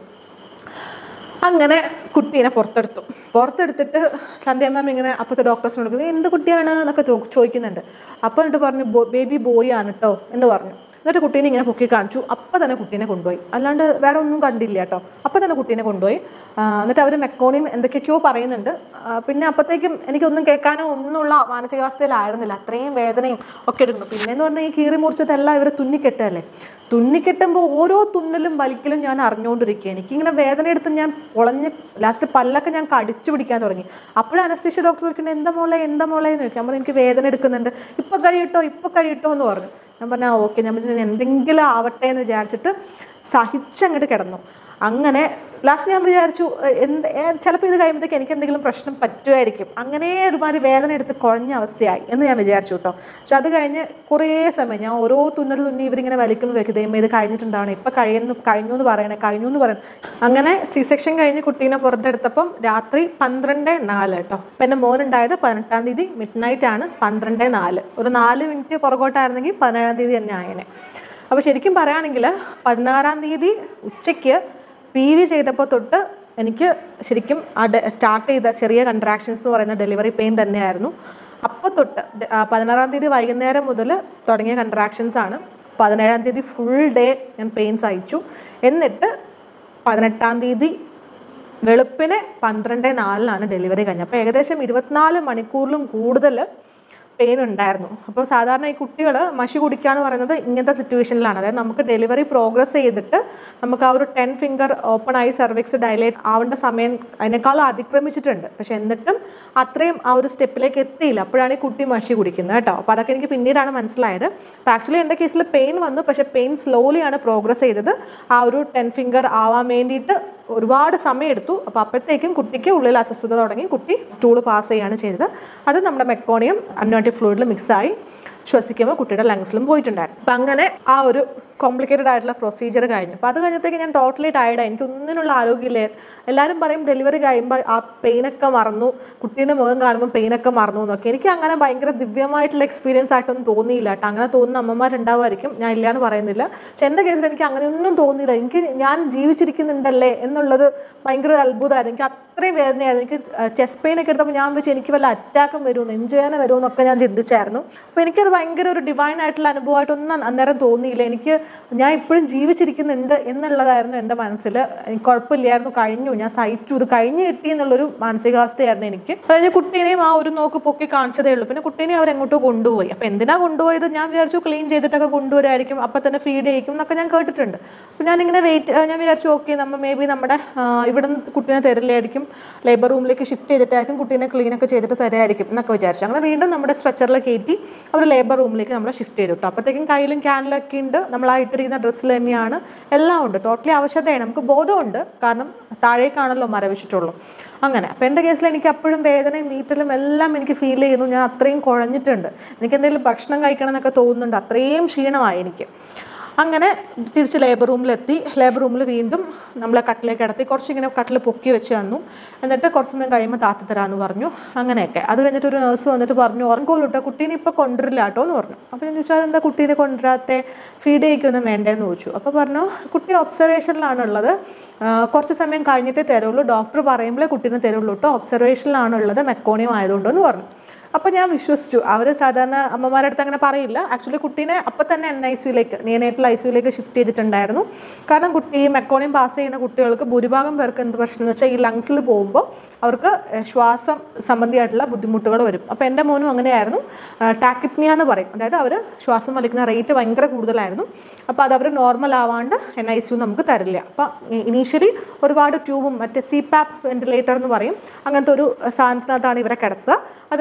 അങ്ങനെ കുട്ടീനെ പുറത്തെടുത്തു പുറത്തെടുത്തിട്ട് സന്ധ്യ മാം ഇങ്ങനെ അപ്പോഴത്തെ ഡോക്ടേഴ്സിനോട് ചോദിക്കുന്നു, എന്ത് കുട്ടിയാണ് എന്നൊക്കെ ചോ- ചോദിക്കുന്നുണ്ട് അപ്പോൾ എന്നിട്ട് പറഞ്ഞു ബേബി ബോയ് ആണ് കേട്ടോ എന്ന് പറഞ്ഞു എന്നിട്ട് കുട്ടീനെ ഇങ്ങനെ പൊക്കി കാണിച്ചു അപ്പം തന്നെ കുട്ടീനെ കൊണ്ടുപോയി അല്ലാണ്ട് വേറെ ഒന്നും കണ്ടില്ല കേട്ടോ അപ്പം തന്നെ കുട്ടീനെ കൊണ്ടുപോയി ആ, എന്നിട്ട് അവർ മെക്കോണിയും എന്തൊക്കെയൊക്കെയോ പറയുന്നുണ്ട് ആ, പിന്നെ അപ്പോഴത്തേക്കും എനിക്കൊന്നും കേൾക്കാനോ ഒന്നുമുള്ള മാനസികാവസ്ഥയിലായിരുന്നില്ല അത്രയും വേദനയും ഒക്കെ എടുക്കുന്നു പിന്നെന്ന് പറഞ്ഞാൽ ഈ കീറി മുറിച്ചതെല്ലാം ഇവർ തുന്നിക്കെട്ടല്ലേ തുന്നിക്കെട്ടുമ്പോൾ ഓരോ തുന്നലും വലിക്കലും ഞാൻ അറിഞ്ഞുകൊണ്ടിരിക്കുക എനിക്കിങ്ങനെ വേദന എടുത്ത് ഞാൻ പൊളഞ്ഞ് ലാസ്റ്റ് പല്ലൊക്കെ ഞാൻ കടിച്ചു പിടിക്കാൻ തുടങ്ങി അപ്പോഴും അനസ്തീഷ്യ ഡോക്ടർ ചോദിക്കുന്നത് എന്താ മോളെ എന്താ മോളെ എന്ന് ചോദിക്കും അപ്പോൾ എനിക്ക് വേദന എടുക്കുന്നുണ്ട് ഇപ്പം കഴിയട്ടോ ഇപ്പം കഴിയട്ടോ എന്ന് പറഞ്ഞു ഞാൻ പറഞ്ഞു ഓക്കെ ഞാൻ പറഞ്ഞു എന്തെങ്കിലും ആവട്ടെ എന്ന് വിചാരിച്ചിട്ട് സഹിച്ചങ്ങോട്ട് കിടന്നു അങ്ങനെ ലാസ്റ്റ് ഞാൻ വിചാരിച്ചു എ- എന്ത് ചിലപ്പോൾ ഇത് കഴിയുമ്പോഴത്തേക്ക് എനിക്ക് എന്തെങ്കിലും പ്രശ്നം പറ്റുമായിരിക്കും അങ്ങനെ ഒരുമാതിരി വേദന എടുത്ത് കുഴഞ്ഞ അവസ്ഥയായി എന്ന് ഞാൻ വിചാരിച്ചു കേട്ടോ പക്ഷെ അത് കഴിഞ്ഞ് കുറേ സമയം ഞാൻ ഓരോ തുന്നൽ തുന്നി ഇവരിങ്ങനെ വലിക്കുന്നു വെക്കും ദൈവം ഇത് കഴിഞ്ഞിട്ടുണ്ടാവണം ഇപ്പം കഴിയുന്നു കഴിഞ്ഞു എന്ന് പറയണേ കഴിഞ്ഞു എന്ന് പറയണം അങ്ങനെ സി സെക്ഷൻ കഴിഞ്ഞ് കുട്ടീനെ പുറത്തെടുത്തപ്പം രാത്രി പന്ത്രണ്ട് നാല് കേട്ടോ അപ്പം എൻ്റെ മോനുണ്ടായത് പതിനെട്ടാം തീയതി മിഡ് നൈറ്റ് ആണ് പന്ത്രണ്ട് നാല് ഒരു നാല് മിനിറ്റ് പുറകോട്ടായിരുന്നെങ്കിൽ പതിനേഴാം തീയതി തന്നെ ആയനെ അപ്പോൾ ശരിക്കും പറയുകയാണെങ്കിൽ പതിനാറാം തീയതി ഉച്ചയ്ക്ക് പി വി ചെയ്തപ്പോൾ തൊട്ട് എനിക്ക് ശരിക്കും ആ സ്റ്റാർട്ട് ചെയ്ത ചെറിയ കൺട്രാക്ഷൻസ് എന്ന് പറയുന്ന ഡെലിവറി പെയിൻ തന്നെയായിരുന്നു അപ്പോൾ തൊട്ട് ദ- ആ പതിനാറാം തീയതി വൈകുന്നേരം മുതൽ തുടങ്ങിയ കൺട്രാക്ഷൻസ് ആണ് പതിനേഴാം തീയതി ഫുൾ ഡേ ഞാൻ പെയിൻ സഹിച്ചു എന്നിട്ട് പതിനെട്ടാം തീയതി വെളുപ്പിന് പന്ത്രണ്ട് നാലിനാണ് ഡെലിവറി കഴിഞ്ഞത് അപ്പോൾ ഏകദേശം ഇരുപത്തിനാല് മണിക്കൂറിലും കൂടുതൽ പെയിൻ ഉണ്ടായിരുന്നു അപ്പോൾ സാധാരണ ഈ കുട്ടികൾ മഷി കുടിക്കുക എന്ന് പറയുന്നത് ഇങ്ങനത്തെ സിറ്റുവേഷനിലാണ് അതായത് നമുക്ക് ഡെലിവറി പ്രോഗ്രസ് ചെയ്തിട്ട് നമുക്ക് ആ ഒരു ടെൻ ഫിംഗർ ഓപ്പൺ ആയി സെർവിക്സ് ഡയലേറ്റ് ആവേണ്ട സമയം അതിനേക്കാളും അതിക്രമിച്ചിട്ടുണ്ട് പക്ഷെ എന്നിട്ടും അത്രയും ആ ഒരു സ്റ്റെപ്പിലേക്ക് എത്തിയില്ല അപ്പോഴാണ് ഈ കുട്ടി മഷി കുടിക്കുന്നത് കേട്ടോ അപ്പോൾ അതൊക്കെ എനിക്ക് പിന്നീടാണ് മനസ്സിലായത് അപ്പോൾ ആക്ച്വലി എൻ്റെ കേസിൽ പെയിൻ വന്നു പക്ഷേ പെയിൻ സ്ലോലിയാണ് പ്രോഗ്രസ് ചെയ്തത് ആ ഒരു ടെൻ ഫിംഗർ ആവാൻ വേണ്ടിയിട്ട് ഒരുപാട് സമയം എടുത്തു അപ്പോൾ അപ്പോഴത്തേക്കും കുട്ടിക്ക് ഉള്ളിൽ അസ്വസ്ഥത തുടങ്ങി കുട്ടി സ്റ്റൂൾ പാസ് ചെയ്യുകയാണ് ചെയ്തത് അത് നമ്മുടെ മെക്കോണിയം അമ്നോട്ടിക് ഫ്ലൂയിഡിൽ മിക്സായി ശ്വസിക്കുമ്പോൾ കുട്ടിയുടെ ലങ്സിലും പോയിട്ടുണ്ടായിരുന്നു അപ്പം അങ്ങനെ ആ ഒരു കോംപ്ലിക്കേറ്റഡ് ആയിട്ടുള്ള പ്രൊസീജിയർ കഴിഞ്ഞു അപ്പോൾ അത് കഴിഞ്ഞപ്പോഴത്തേക്ക് ഞാൻ ടോട്ടലി ടയർഡായി എനിക്ക് ഒന്നിനുള്ള ആരോഗ്യമില്ല എല്ലാവരും പറയും ഡെലിവറി കഴിയുമ്പോൾ ആ പെയിനൊക്കെ മറന്നു കുട്ടീൻ്റെ മുഖം കാണുമ്പോൾ പെയിനൊക്കെ മറന്നു എന്നൊക്കെ എനിക്ക് അങ്ങനെ ഭയങ്കര ദിവ്യമായിട്ടുള്ള എക്സ്പീരിയൻസ് ആയിട്ടൊന്നും തോന്നിയില്ല കേട്ടോ അങ്ങനെ തോന്നുന്ന അമ്മമാരുണ്ടാവുമായിരിക്കും ഞാൻ ഇല്ല എന്ന് പറയുന്നില്ല പക്ഷെ എൻ്റെ കേസിൽ എനിക്ക് അങ്ങനെയൊന്നും തോന്നിയില്ല എനിക്ക് ഞാൻ ജീവിച്ചിരിക്കുന്നുണ്ടല്ലേ എന്നുള്ളത് ഭയങ്കര ഒരു അത്ഭുതമായിരുന്നു എനിക്ക് അത്രയും വേദനയായിരുന്നു എനിക്ക് ചെസ്റ്റ് പെയിൻ ഒക്കെ എടുത്തപ്പോൾ ഞാൻ വെച്ച് എനിക്ക് വല്ല അറ്റാക്കും വരുമോ നെഞ്ചുവേദന വരുമോ എന്നൊക്കെ ഞാൻ ചിന്തിച്ചായിരുന്നു അപ്പോൾ എനിക്കത് ഭയങ്കര ഒരു ഡിവൈൻ ആയിട്ടുള്ള അനുഭവമായിട്ടൊന്നും അന്നേരം തോന്നിയില്ല എനിക്ക് ഞാൻ ഇപ്പോഴും ജീവിച്ചിരിക്കുന്നുണ്ട് എന്നുള്ളതായിരുന്നു എൻ്റെ മനസ്സിൽ എനിക്ക് കുഴപ്പമില്ലായിരുന്നു കഴിഞ്ഞു ഞാൻ സഹിച്ചു ഇത് കഴിഞ്ഞ് കിട്ടി എന്നുള്ളൊരു മാനസികാവസ്ഥയായിരുന്നു എനിക്ക് അതായത് കുട്ടീനെയും ആ ഒരു നോക്ക് പൊക്കി കാണിച്ചതേ ഉള്ളൂ പിന്നെ കുട്ടീനെ അവരെങ്ങോട്ടോ കൊണ്ടുപോയി അപ്പോൾ എന്തിനാ കൊണ്ടുപോയത് ഞാൻ വിചാരിച്ചു ക്ലീൻ ചെയ്തിട്ടൊക്കെ കൊണ്ടുവരായിരിക്കും അപ്പം തന്നെ ഫീഡ് ചെയ്യിക്കും എന്നൊക്കെ ഞാൻ കേട്ടിട്ടുണ്ട് അപ്പോൾ ഞാനിങ്ങനെ വെയിറ്റ് ഞാൻ വിചാരിച്ചു ഓക്കെ നമ്മൾ മേ ബി നമ്മുടെ ആ, ഇവിടെ നിന്ന് കുട്ടീനെ തരില്ലായിരിക്കും ലേബർ റൂമിലേക്ക് ഷിഫ്റ്റ് ചെയ്തിട്ടായിരിക്കും കുട്ടീനെ ക്ലീൻ ഒക്കെ ചെയ്തിട്ട് തരായിരിക്കും എന്നൊക്കെ വിചാരിച്ചു അങ്ങനെ വീണ്ടും നമ്മുടെ സ്ട്രെച്ചറിൽ കയറ്റി അവർ ലേബർ റൂമിലേക്ക് നമ്മളെ ഷിഫ്റ്റ് ചെയ്തു കേട്ടോ അപ്പോഴത്തേക്കും കയ്യിലും ക്യാനിലൊക്കെ ഉണ്ട് നമ്മൾ ആ ഇട്ടിരിക്കുന്ന ഡ്രസ്സിൽ തന്നെയാണ് എല്ലാം ഉണ്ട് ടോട്ടലി ആവശ്യതയാണ് നമുക്ക് ബോധമുണ്ട് കാരണം താഴേക്കാണല്ലോ മരവിച്ചിട്ടുള്ളൂ അങ്ങനെ അപ്പോൾ എൻ്റെ കേസിൽ എനിക്ക് അപ്പോഴും വേദനയും നീറ്റലും എല്ലാം എനിക്ക് ഫീൽ ചെയ്യുന്നു ഞാൻ അത്രയും കുഴഞ്ഞിട്ടുണ്ട് എനിക്ക് എന്തെങ്കിലും ഭക്ഷണം കഴിക്കണം എന്നൊക്കെ തോന്നുന്നുണ്ട് അത്രയും ക്ഷീണമായി എനിക്ക് അങ്ങനെ തിരിച്ച് ലേബർ റൂമിലെത്തി ലേബർ റൂമിൽ വീണ്ടും നമ്മളെ കട്ടിലേക്ക് കിടത്തി കുറച്ചിങ്ങനെ കട്ടിൽ പൊക്കി വെച്ച് തന്നു എന്നിട്ട് കുറച്ച് സമയം കഴിയുമ്പോൾ താത്തി തരാമെന്ന് പറഞ്ഞു അങ്ങനെയൊക്കെ അത് കഴിഞ്ഞിട്ട് ഒരു നേഴ്സ് വന്നിട്ട് പറഞ്ഞു ഉറങ്ങോളൂട്ടോ കുട്ടീനെ ഇപ്പോൾ കൊണ്ടുവരില്ല കേട്ടോ എന്ന് പറഞ്ഞു അപ്പോൾ ഞാൻ ചോദിച്ചാൽ എന്താ കുട്ടീനെ കൊണ്ടുവരാത്തെ ഫീഡ് ചെയ്യിക്കൊന്നും വേണ്ടേന്ന് ചോദിച്ചു അപ്പോൾ പറഞ്ഞു കുട്ടി ഒബ്സർവേഷനിലാണുള്ളത് ആ, കുറച്ച് സമയം കഴിഞ്ഞിട്ടേ തരുള്ളൂ ഡോക്ടർ പറയുമ്പോഴേ കുട്ടീനെ തരുള്ളൂ കേട്ടോ ഒബ്സർവേഷനിലാണുള്ളത് മെക്കോണിയം ആയതുകൊണ്ടെന്ന് പറഞ്ഞു അപ്പോൾ ഞാൻ വിശ്വസിച്ചു അവർ സാധാരണ അമ്മമാരുടെ അടുത്ത് അങ്ങനെ പറയില്ല ആക്ച്വലി കുട്ടീനെ അപ്പം തന്നെ എൻ ഐ സിയിലേക്ക് നിയനേറ്റൽ ഐ സിയിലേക്ക് ഷിഫ്റ്റ് ചെയ്തിട്ടുണ്ടായിരുന്നു കാരണം കുട്ടി ഈ മെക്കോണിയം പാസ് ചെയ്യുന്ന കുട്ടികൾക്ക് ഭൂരിഭാഗം പേർക്ക് എന്ത് പ്രശ്നം എന്ന് വെച്ചാൽ ഈ ലങ്സിൽ പോകുമ്പോൾ അവർക്ക് ഏഹ്, ശ്വാസം സംബന്ധിയായിട്ടുള്ള ബുദ്ധിമുട്ടുകൾ വരും അപ്പോൾ എൻ്റെ മോനും അങ്ങനെയായിരുന്നു ടാക്കിപ്നിയ എന്ന് പറയും അതായത് അവർ ശ്വാസം വലിക്കുന്ന റേറ്റ് ഭയങ്കര കൂടുതലായിരുന്നു അപ്പോൾ അത് അവർ നോർമൽ ആവാണ്ട് എൻ ഐ സി നമുക്ക് തരില്ല അപ്പോൾ ഇനീഷ്യലി ഒരുപാട് ട്യൂബും മറ്റേ സി പാപ്പ് വെന്റിലേറ്റർ എന്ന് പറയും അങ്ങനത്തെ ഒരു സാധനത്തിനകത്താണ് ഇവരെ കിടത്തുക അതിനുശേഷം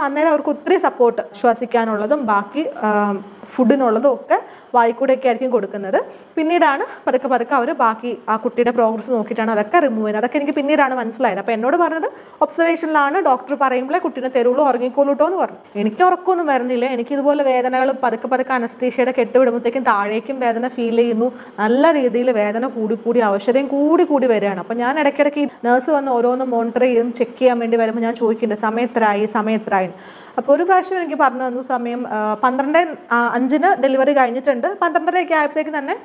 അന്നേരം അവർക്ക് ഒത്തിരി സപ്പോർട്ട് ശ്വസിക്കാനുള്ളതും ബാക്കി ആം, ഫുഡിനുള്ളതും ഒക്കെ വായിക്കൂടെയൊക്കെ ആയിരിക്കും കൊടുക്കുന്നത് പിന്നീടാണ് പതുക്കെ പതുക്കെ അവർ ബാക്കി ആ കുട്ടിയുടെ പ്രോഗ്രസ് നോക്കിയിട്ടാണ് അതൊക്കെ റിമൂവ് ചെയ്യുന്നത് അതൊക്കെ എനിക്ക് പിന്നീടാണ് മനസ്സിലായത് അപ്പോൾ എന്നോട് പറഞ്ഞത് ഒബ്സർവേഷനിലാണ് ഡോക്ടർ പറയുമ്പോഴേ കുട്ടീനെ തരുള്ളൂ ഉറങ്ങിക്കോളൂട്ടോ എന്ന് പറഞ്ഞു എനിക്ക് ഉറക്കമൊന്നും വരുന്നില്ല എനിക്ക് ഇതുപോലെ വേദനകൾ പതുക്കെ പതുക്കെ അനസ്തീഷയുടെ കെട്ടുവിടുമ്പോഴത്തേക്കും താഴേക്കും വേദന ഫീൽ ചെയ്യുന്നു നല്ല രീതിയിൽ വേദന കൂടി കൂടി ഔഷധം കൂടി കൂടി വരികയാണ് അപ്പോൾ ഞാൻ ഇടയ്ക്കിടയ്ക്ക് ഈ നേഴ്സ് വന്ന് ഓരോന്ന് മോണിറ്റർ ചെയ്തും ചെക്ക് ചെയ്യാൻ വേണ്ടി വരുമ്പോൾ ഞാൻ ചോദിക്കുന്നുണ്ട് സമയത്രായി സമയത്രായി അപ്പോൾ ഒരു പ്രാവശ്യം എനിക്ക് പറഞ്ഞു തന്നു സമയം ആ, പന്ത്രണ്ട് ആ, അഞ്ചിന് ഡെലിവറി കഴിഞ്ഞിട്ടുണ്ട് പന്ത്രണ്ടരയൊക്കെ ആയപ്പോഴത്തേക്ക് തന്നെ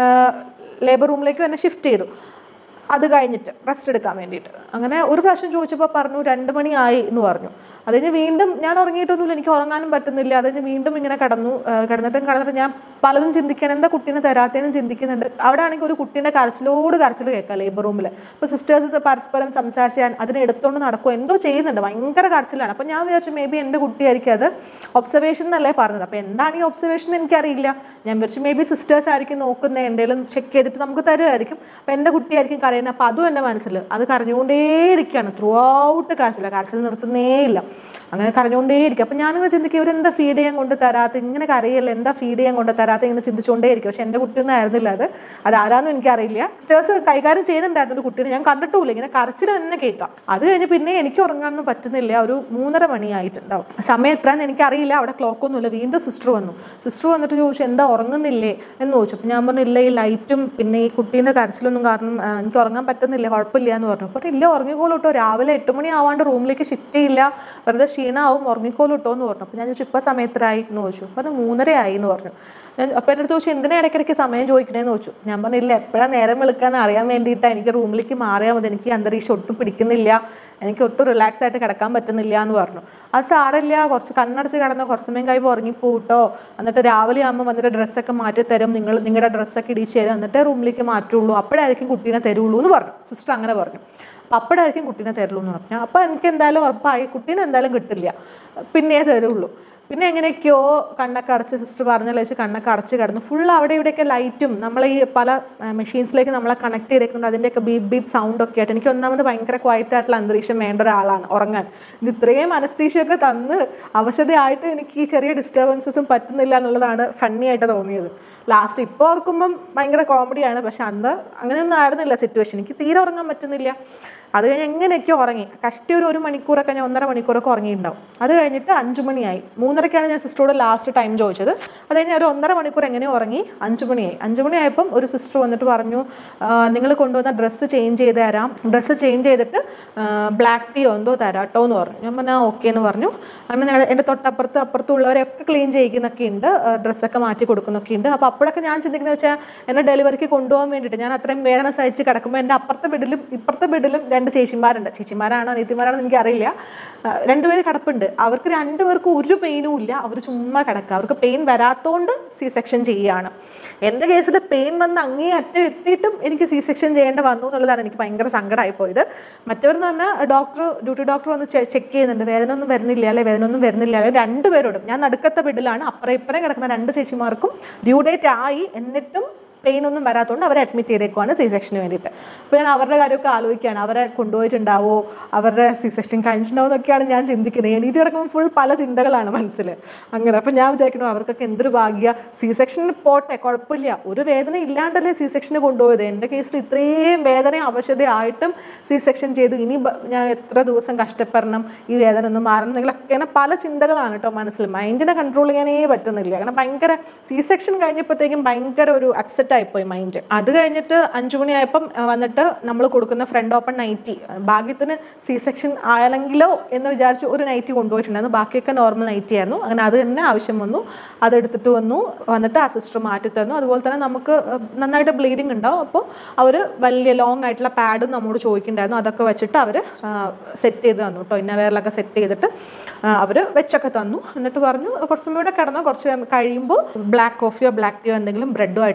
ലേബർ റൂമിലേക്ക് തന്നെ ഷിഫ്റ്റ് ചെയ്തു അത് കഴിഞ്ഞിട്ട് റെസ്റ്റ് എടുക്കാൻ വേണ്ടിയിട്ട് അങ്ങനെ ഒരു പ്രാവശ്യം ചോദിച്ചപ്പോൾ പറഞ്ഞു രണ്ട് മണിയായി എന്ന് പറഞ്ഞു അത് കഴിഞ്ഞ് വീണ്ടും ഞാൻ ഉറങ്ങിയിട്ടൊന്നുമില്ല എനിക്ക് ഉറങ്ങാനും പറ്റുന്നില്ല അത് കഴിഞ്ഞ് വീണ്ടും ഇങ്ങനെ കടന്നു ആ, കിടന്നിട്ടും കിടന്നിട്ട് ഞാൻ പലതും ചിന്തിക്കാൻ എന്താ കുട്ടീനെ തരാത്തേന്നും ചിന്തിക്കുന്നുണ്ട് അവിടെ ആണെങ്കിൽ ഒരു കുട്ടീൻ്റെ കരച്ചിലോട് കരച്ചിൽ കേൾക്കാം ലേബർ റൂമിൽ ഇപ്പോൾ സിസ്റ്റേഴ്സ് പരസ്പരം സംസാരിച്ച് ഞാൻ അതിനെ എടുത്തുകൊണ്ട് നടക്കുമോ എന്തോ ചെയ്യുന്നുണ്ട് ഭയങ്കര കരച്ചിലാണ് അപ്പോൾ ഞാൻ വിചാരിച്ചു മേ ബി എൻ്റെ കുട്ടിയായിരിക്കും അത് ഒബ്സർവേഷൻ എന്നല്ലേ പറഞ്ഞത് അപ്പോൾ എന്താണ് ഈ ഒബ്സർവേഷൻ എനിക്കറിയില്ല ഞാൻ വിചാരിച്ചു മേ ബി സിസ്റ്റേഴ്സ് ആയിരിക്കും നോക്കുന്നത് എന്തെങ്കിലും ചെക്ക് ചെയ്തിട്ട് നമുക്ക് തരുമായിരിക്കും അപ്പോൾ എൻ്റെ കുട്ടിയായിരിക്കും കരയുന്നത് അപ്പോൾ അതും എൻ്റെ മനസ്സിൽ അത് കരഞ്ഞുകൊണ്ടേയിരിക്കുകയാണ് ത്രൂ ഔട്ട് കരച്ചില്ല കരച്ചിൽ നിർത്തുന്നേ ഇല്ല അങ്ങനെ കരഞ്ഞുകൊണ്ടേയിരിക്കും അപ്പം ഞാനിങ്ങനെ ചിന്തിക്കും ഇവരെന്താ ഫീഡ് ചെയ്യാൻ കൊണ്ട് തരാത്ത ഇങ്ങനെ കരയല്ല എന്താ ഫീഡ് ചെയ്യാൻ കൊണ്ട് തരാത്ത ഇങ്ങനെ ചിന്തിച്ചുകൊണ്ടേയിരിക്കും പക്ഷെ എൻ്റെ കുട്ടിയൊന്നും ആയിരുന്നില്ല അത് അത് ആരാന്നും എനിക്കറിയില്ല സിസ്റ്റേഴ്സ് കൈകാര്യം ചെയ്യുന്നുണ്ടായിരുന്നു ഒരു കുട്ടീനെ ഞാൻ കണ്ടിട്ടുമില്ല ഇങ്ങനെ കരച്ചിൽ തന്നെ കേൾക്കാം അത് കഴിഞ്ഞ് പിന്നെ എനിക്ക് ഉറങ്ങാനൊന്നും പറ്റുന്നില്ല ഒരു മൂന്നര മണിയായിട്ടുണ്ടാവും സമയം എത്രയാന്ന് എനിക്കറിയില്ല അവിടെ ക്ലോക്ക് ഒന്നുമില്ല വീണ്ടും സിസ്റ്റർ വന്നു സിസ്റ്റർ വന്നിട്ട് ചോദിച്ചു എന്താ ഉറങ്ങുന്നില്ലേ എന്ന് ചോദിച്ചു അപ്പം ഞാൻ പറഞ്ഞു ഇല്ല ഈ ലൈറ്റും പിന്നെ ഈ കുട്ടീൻ്റെ കരച്ചിലൊന്നും കാരണം ആ, എനിക്ക് ഉറങ്ങാൻ പറ്റുന്നില്ല കുഴപ്പമില്ല എന്ന് പറഞ്ഞു അപ്പോൾ ഇല്ല ഉറങ്ങിക്കോളൂ കേട്ടോ രാവിലെ എട്ട് മണി ആവാണ്ട് റൂമിലേക്ക് ഷിഫ്റ്റ് ചെയ്യില്ല വെറുതെ ക്ഷീണമാവും ഉറങ്ങിക്കോളൂ കേട്ടോ എന്ന് പറഞ്ഞു അപ്പോൾ ഞാൻ ചോദിച്ചു ഇപ്പോൾ സമയത്തിലായി എന്ന് ചോദിച്ചു പറഞ്ഞു മൂന്നര ആയി എന്ന് പറഞ്ഞു ഞാൻ അപ്പോൾ എൻ്റെ അടുത്ത് ചോദിച്ചു എന്തിനാ ഇടയ്ക്കിടയ്ക്ക് സമയം ചോദിക്കണേന്ന് ചോദിച്ചു ഞാൻ പറഞ്ഞില്ല എപ്പോഴാണ് നേരം വെളുക്കാന്ന് അറിയാൻ വേണ്ടിയിട്ടാണ് എനിക്ക് റൂമിലേക്ക് മാറിയാൽ മതി എനിക്ക് ഈ അന്തരീക്ഷം ഒട്ടും പിടിക്കുന്നില്ല എനിക്ക് ഒട്ടും റിലാക്സ് ആയിട്ട് കിടക്കാൻ പറ്റുന്നില്ല എന്ന് പറഞ്ഞു അത് സാറില്ല കുറച്ച് കണ്ണടച്ച് കിടന്ന കുറച്ച് സമയം കഴിയുമ്പോൾ ഉറങ്ങിപ്പോട്ടോ എന്നിട്ട് രാവിലെ ആകുമ്പോൾ വന്നിട്ട് ഡ്രസ്സൊക്കെ മാറ്റി തരും നിങ്ങൾ നിങ്ങളുടെ ഡ്രസ്സൊക്കെ ഇടിച്ച് തരും എന്നിട്ടേ റൂമിലേക്ക് മാറ്റുള്ളൂ അപ്പോഴായിരിക്കും കുട്ടീനെ തരുള്ളൂ എന്ന് പറഞ്ഞു സിസ്റ്റർ അങ്ങനെ പറഞ്ഞു അപ്പം അപ്പോഴായിരിക്കും കുട്ടീനെ തരുള്ളൂ എന്ന് പറഞ്ഞു അപ്പോൾ എനിക്ക് എന്തായാലും ഉറപ്പായി കുട്ടീനെ എന്തായാലും കിട്ടില്ല പിന്നേ തരുള്ളൂ പിന്നെ എങ്ങനെയൊക്കെയോ കണ്ണൊക്കെ അടച്ച് സിസ്റ്റർ പറഞ്ഞ വെച്ച് കണ്ണൊക്കെ അടച്ച് കിടന്നു ഫുൾ അവിടെ ഇവിടെയൊക്കെ ലൈറ്റും നമ്മൾ ഈ പല മെഷീൻസിലേക്ക് നമ്മളെ കണക്ട് ചെയ്തേക്കുന്നുണ്ട് അതിൻ്റെയൊക്കെ ബീപ് ബീപ് സൗണ്ട് ഒക്കെ ആയിട്ട് എനിക്ക് ഒന്നാമത് ഭയങ്കര ക്വയറ്റ് ആയിട്ടുള്ള അന്തരീക്ഷം വേണ്ട ഒരാളാണ് ഉറങ്ങാൻ ഇത് ഇത്രയും അനസ്തീഷയൊക്കെ തന്ന് അവശതയായിട്ട് എനിക്ക് ഈ ചെറിയ ഡിസ്റ്റർബൻസസും പറ്റുന്നില്ല എന്നുള്ളതാണ് ഫണ്ണി ആയിട്ട് തോന്നിയത് ലാസ്റ്റ് ഇപ്പോൾ ഓർക്കുമ്പം ഭയങ്കര കോമഡിയാണ് പക്ഷെ അന്ന് അങ്ങനെയൊന്നും ആയിരുന്നില്ല സിറ്റുവേഷൻ എനിക്ക് തീരെ ഉറങ്ങാൻ പറ്റുന്നില്ല അത് കഴിഞ്ഞ് എങ്ങനെയൊക്കെയോ ഉറങ്ങി കഷ്ടി ഒരു ഒരു മണിക്കൂറൊക്കെ ഞാൻ ഒന്നര മണിക്കൂറൊക്കെ ഉറങ്ങിയിട്ടുണ്ടാവും അത് കഴിഞ്ഞിട്ട് അഞ്ച് മണിയായി മൂന്നരക്കാണ് ഞാൻ സിസ്റ്ററോട് ലാസ്റ്റ് ടൈം ചോദിച്ചത് അത് കഴിഞ്ഞ് ഒരു ഒന്നര മണിക്കൂർ എങ്ങനെയോ ഉറങ്ങി അഞ്ച് മണിയായി അഞ്ച് മണിയായപ്പം ഒരു സിസ്റ്റർ വന്നിട്ട് പറഞ്ഞു നിങ്ങൾ കൊണ്ടുവന്ന ഡ്രസ്സ് ചേഞ്ച് ചെയ്ത് തരാം ഡ്രസ്സ് ചേഞ്ച് ചെയ്തിട്ട് ബ്ലാക്ക് ടീ എന്തോ തരാം കേട്ടോ എന്ന് പറഞ്ഞു ഞാൻ പറഞ്ഞാൽ ഓക്കെ എന്ന് പറഞ്ഞു അങ്ങനെ ഞാൻ എൻ്റെ തൊട്ടപ്പുറത്ത് അപ്പുറത്തുള്ളവരെയൊക്കെ ക്ലീൻ ചെയ്യിക്കുന്നൊക്കെ ഉണ്ട് ഡ്രസ്സൊക്കെ മാറ്റി കൊടുക്കുന്നൊക്കെ ഉണ്ട് അപ്പോൾ അപ്പോഴൊക്കെ ഞാൻ ചിന്തിക്കുന്നത് വെച്ചാൽ എന്നെ ഡെലിവറിക്ക് കൊണ്ടുപോകാൻ വേണ്ടിയിട്ട് ഞാൻ അത്രയും വേദന സഹിച്ച് കിടക്കുമ്പോൾ എൻ്റെ അപ്പുറത്തെ ബെഡിലും ഇപ്പുറത്തെ ബെഡിലും രണ്ട് ചേച്ചിമാരുണ്ട് ചേച്ചിമാരാണോ നീത്തിമാരാണോ എന്ന് എനിക്കറിയില്ല ആ, രണ്ടുപേര് കിടപ്പുണ്ട് അവർക്ക് രണ്ടുപേർക്കും ഒരു പെയിനും ഇല്ല അവർ ചുമ്മാ കിടക്കുക അവർക്ക് പെയിൻ വരാത്തോണ്ട് സി സെക്ഷൻ ചെയ്യുകയാണ് എൻ്റെ കേസിൽ പെയിൻ വന്ന് അങ്ങേ അറ്റം എത്തിയിട്ടും എനിക്ക് സി സെക്ഷൻ ചെയ്യേണ്ട വന്നു എന്നുള്ളതാണ് എനിക്ക് ഭയങ്കര സങ്കടമായി പോയത് മറ്റവരെന്ന് പറഞ്ഞാൽ ഡോക്ടർ ഡ്യൂട്ടി ഡോക്ടർ വന്ന് ചെക്ക് ചെയ്യുന്നുണ്ട് വേദന ഒന്നും വരുന്നില്ല അല്ലെ വേദന ഒന്നും വരുന്നില്ല അല്ലെ രണ്ടുപേരോടും ഞാൻ നടുക്കത്തെ ബെഡിലാണ് അപ്പുറം ഇപ്പുറം കിടക്കുന്ന രണ്ട് ചേച്ചിമാർക്കും ഡ്യൂ ഡേറ്റ് ആയി എന്നിട്ടും പെയിൻ ഒന്നും വരാത്തതുകൊണ്ട് അവരെ അഡ്മിറ്റ് ചെയ്തേക്കുവാണ് സി സെക്ഷന് വേണ്ടിയിട്ട് അപ്പോൾ ഞാൻ അവരുടെ കാര്യമൊക്കെ ആലോചിക്കുകയാണ് അവരെ കൊണ്ടുപോയിട്ടുണ്ടാവോ അവരുടെ സി സെക്ഷൻ കഴിഞ്ഞിട്ടുണ്ടാവോ എന്നൊക്കെയാണ് ഞാൻ ചിന്തിക്കുന്നത് എണീറ്റ് കിടക്കുമ്പോൾ ഫുൾ പല ചിന്തകളാണ് മനസ്സിൽ അങ്ങനെ അപ്പോൾ ഞാൻ വിചാരിക്കണം അവർക്കൊക്കെ എന്തൊരു ഭാഗ്യ സി സെക്ഷന് പോട്ടെ കുഴപ്പമില്ല ഒരു വേദന ഇല്ലാണ്ടല്ലേ സി സെക്ഷന് കൊണ്ടുപോയത് എൻ്റെ കേസിൽ ഇത്രയും വേദന അവശതയായിട്ടും സി സെക്ഷൻ ചെയ്തു ഇനി ബ- ഞാൻ എത്ര ദിവസം കഷ്ടപ്പെടണം ഈ വേദന ഒന്ന് മാറണമെങ്കിലൊക്കെ അങ്ങനെ പല ചിന്തകളാണ് കേട്ടോ മനസ്സിൽ മൈൻഡിനെ കൺട്രോൾ ചെയ്യാനേ പറ്റുന്നില്ല കാരണം ഭയങ്കര സി സെക്ഷൻ കഴിഞ്ഞപ്പോഴത്തേക്കും ഭയങ്കര ഒരു അപ്സെറ്റ് ആയിപ്പോയി മൈൻഡ് അത് കഴിഞ്ഞിട്ട് അഞ്ചു മണിയായപ്പം ആ, വന്നിട്ട് നമ്മൾ കൊടുക്കുന്ന ഫ്രണ്ട് ഓപ്പൺ നൈറ്റി ഭാഗ്യത്തിന് സി സെക്ഷൻ ആയാലെങ്കിലോ എന്ന് വിചാരിച്ച് ഒരു നൈറ്റി കൊണ്ടുപോയിട്ടുണ്ടായിരുന്നു ബാക്കിയൊക്കെ നോർമൽ നൈറ്റി ആയിരുന്നു അങ്ങനെ അത് തന്നെ ആവശ്യം വന്നു അതെടുത്തിട്ട് വന്നു വന്നിട്ട് ആ സിസ്റ്റർ മാറ്റി തന്നു അതുപോലെ തന്നെ നമുക്ക് നന്നായിട്ട് ബ്ലീഡിങ് ഉണ്ടാവും അപ്പോൾ അവർ വലിയ ലോങ് ആയിട്ടുള്ള പാഡും നമ്മോട് ചോദിക്കുന്നുണ്ടായിരുന്നു അതൊക്കെ വെച്ചിട്ട് അവർ സെറ്റ് ചെയ്ത് തന്നു കേട്ടോ ഇന്നവേറിലൊക്കെ സെറ്റ് ചെയ്തിട്ട് അവർ വെച്ചൊക്കെ തന്നു എന്നിട്ട് പറഞ്ഞു കുറച്ചും കൂടെ കിടന്നോ കുറച്ച് കഴിയുമ്പോൾ ബ്ലാക്ക് കോഫിയോ ബ്ലാക്ക് ടീയോ എന്തെങ്കിലും ബ്രെഡോ ആയിട്ട് തരാട്ടോ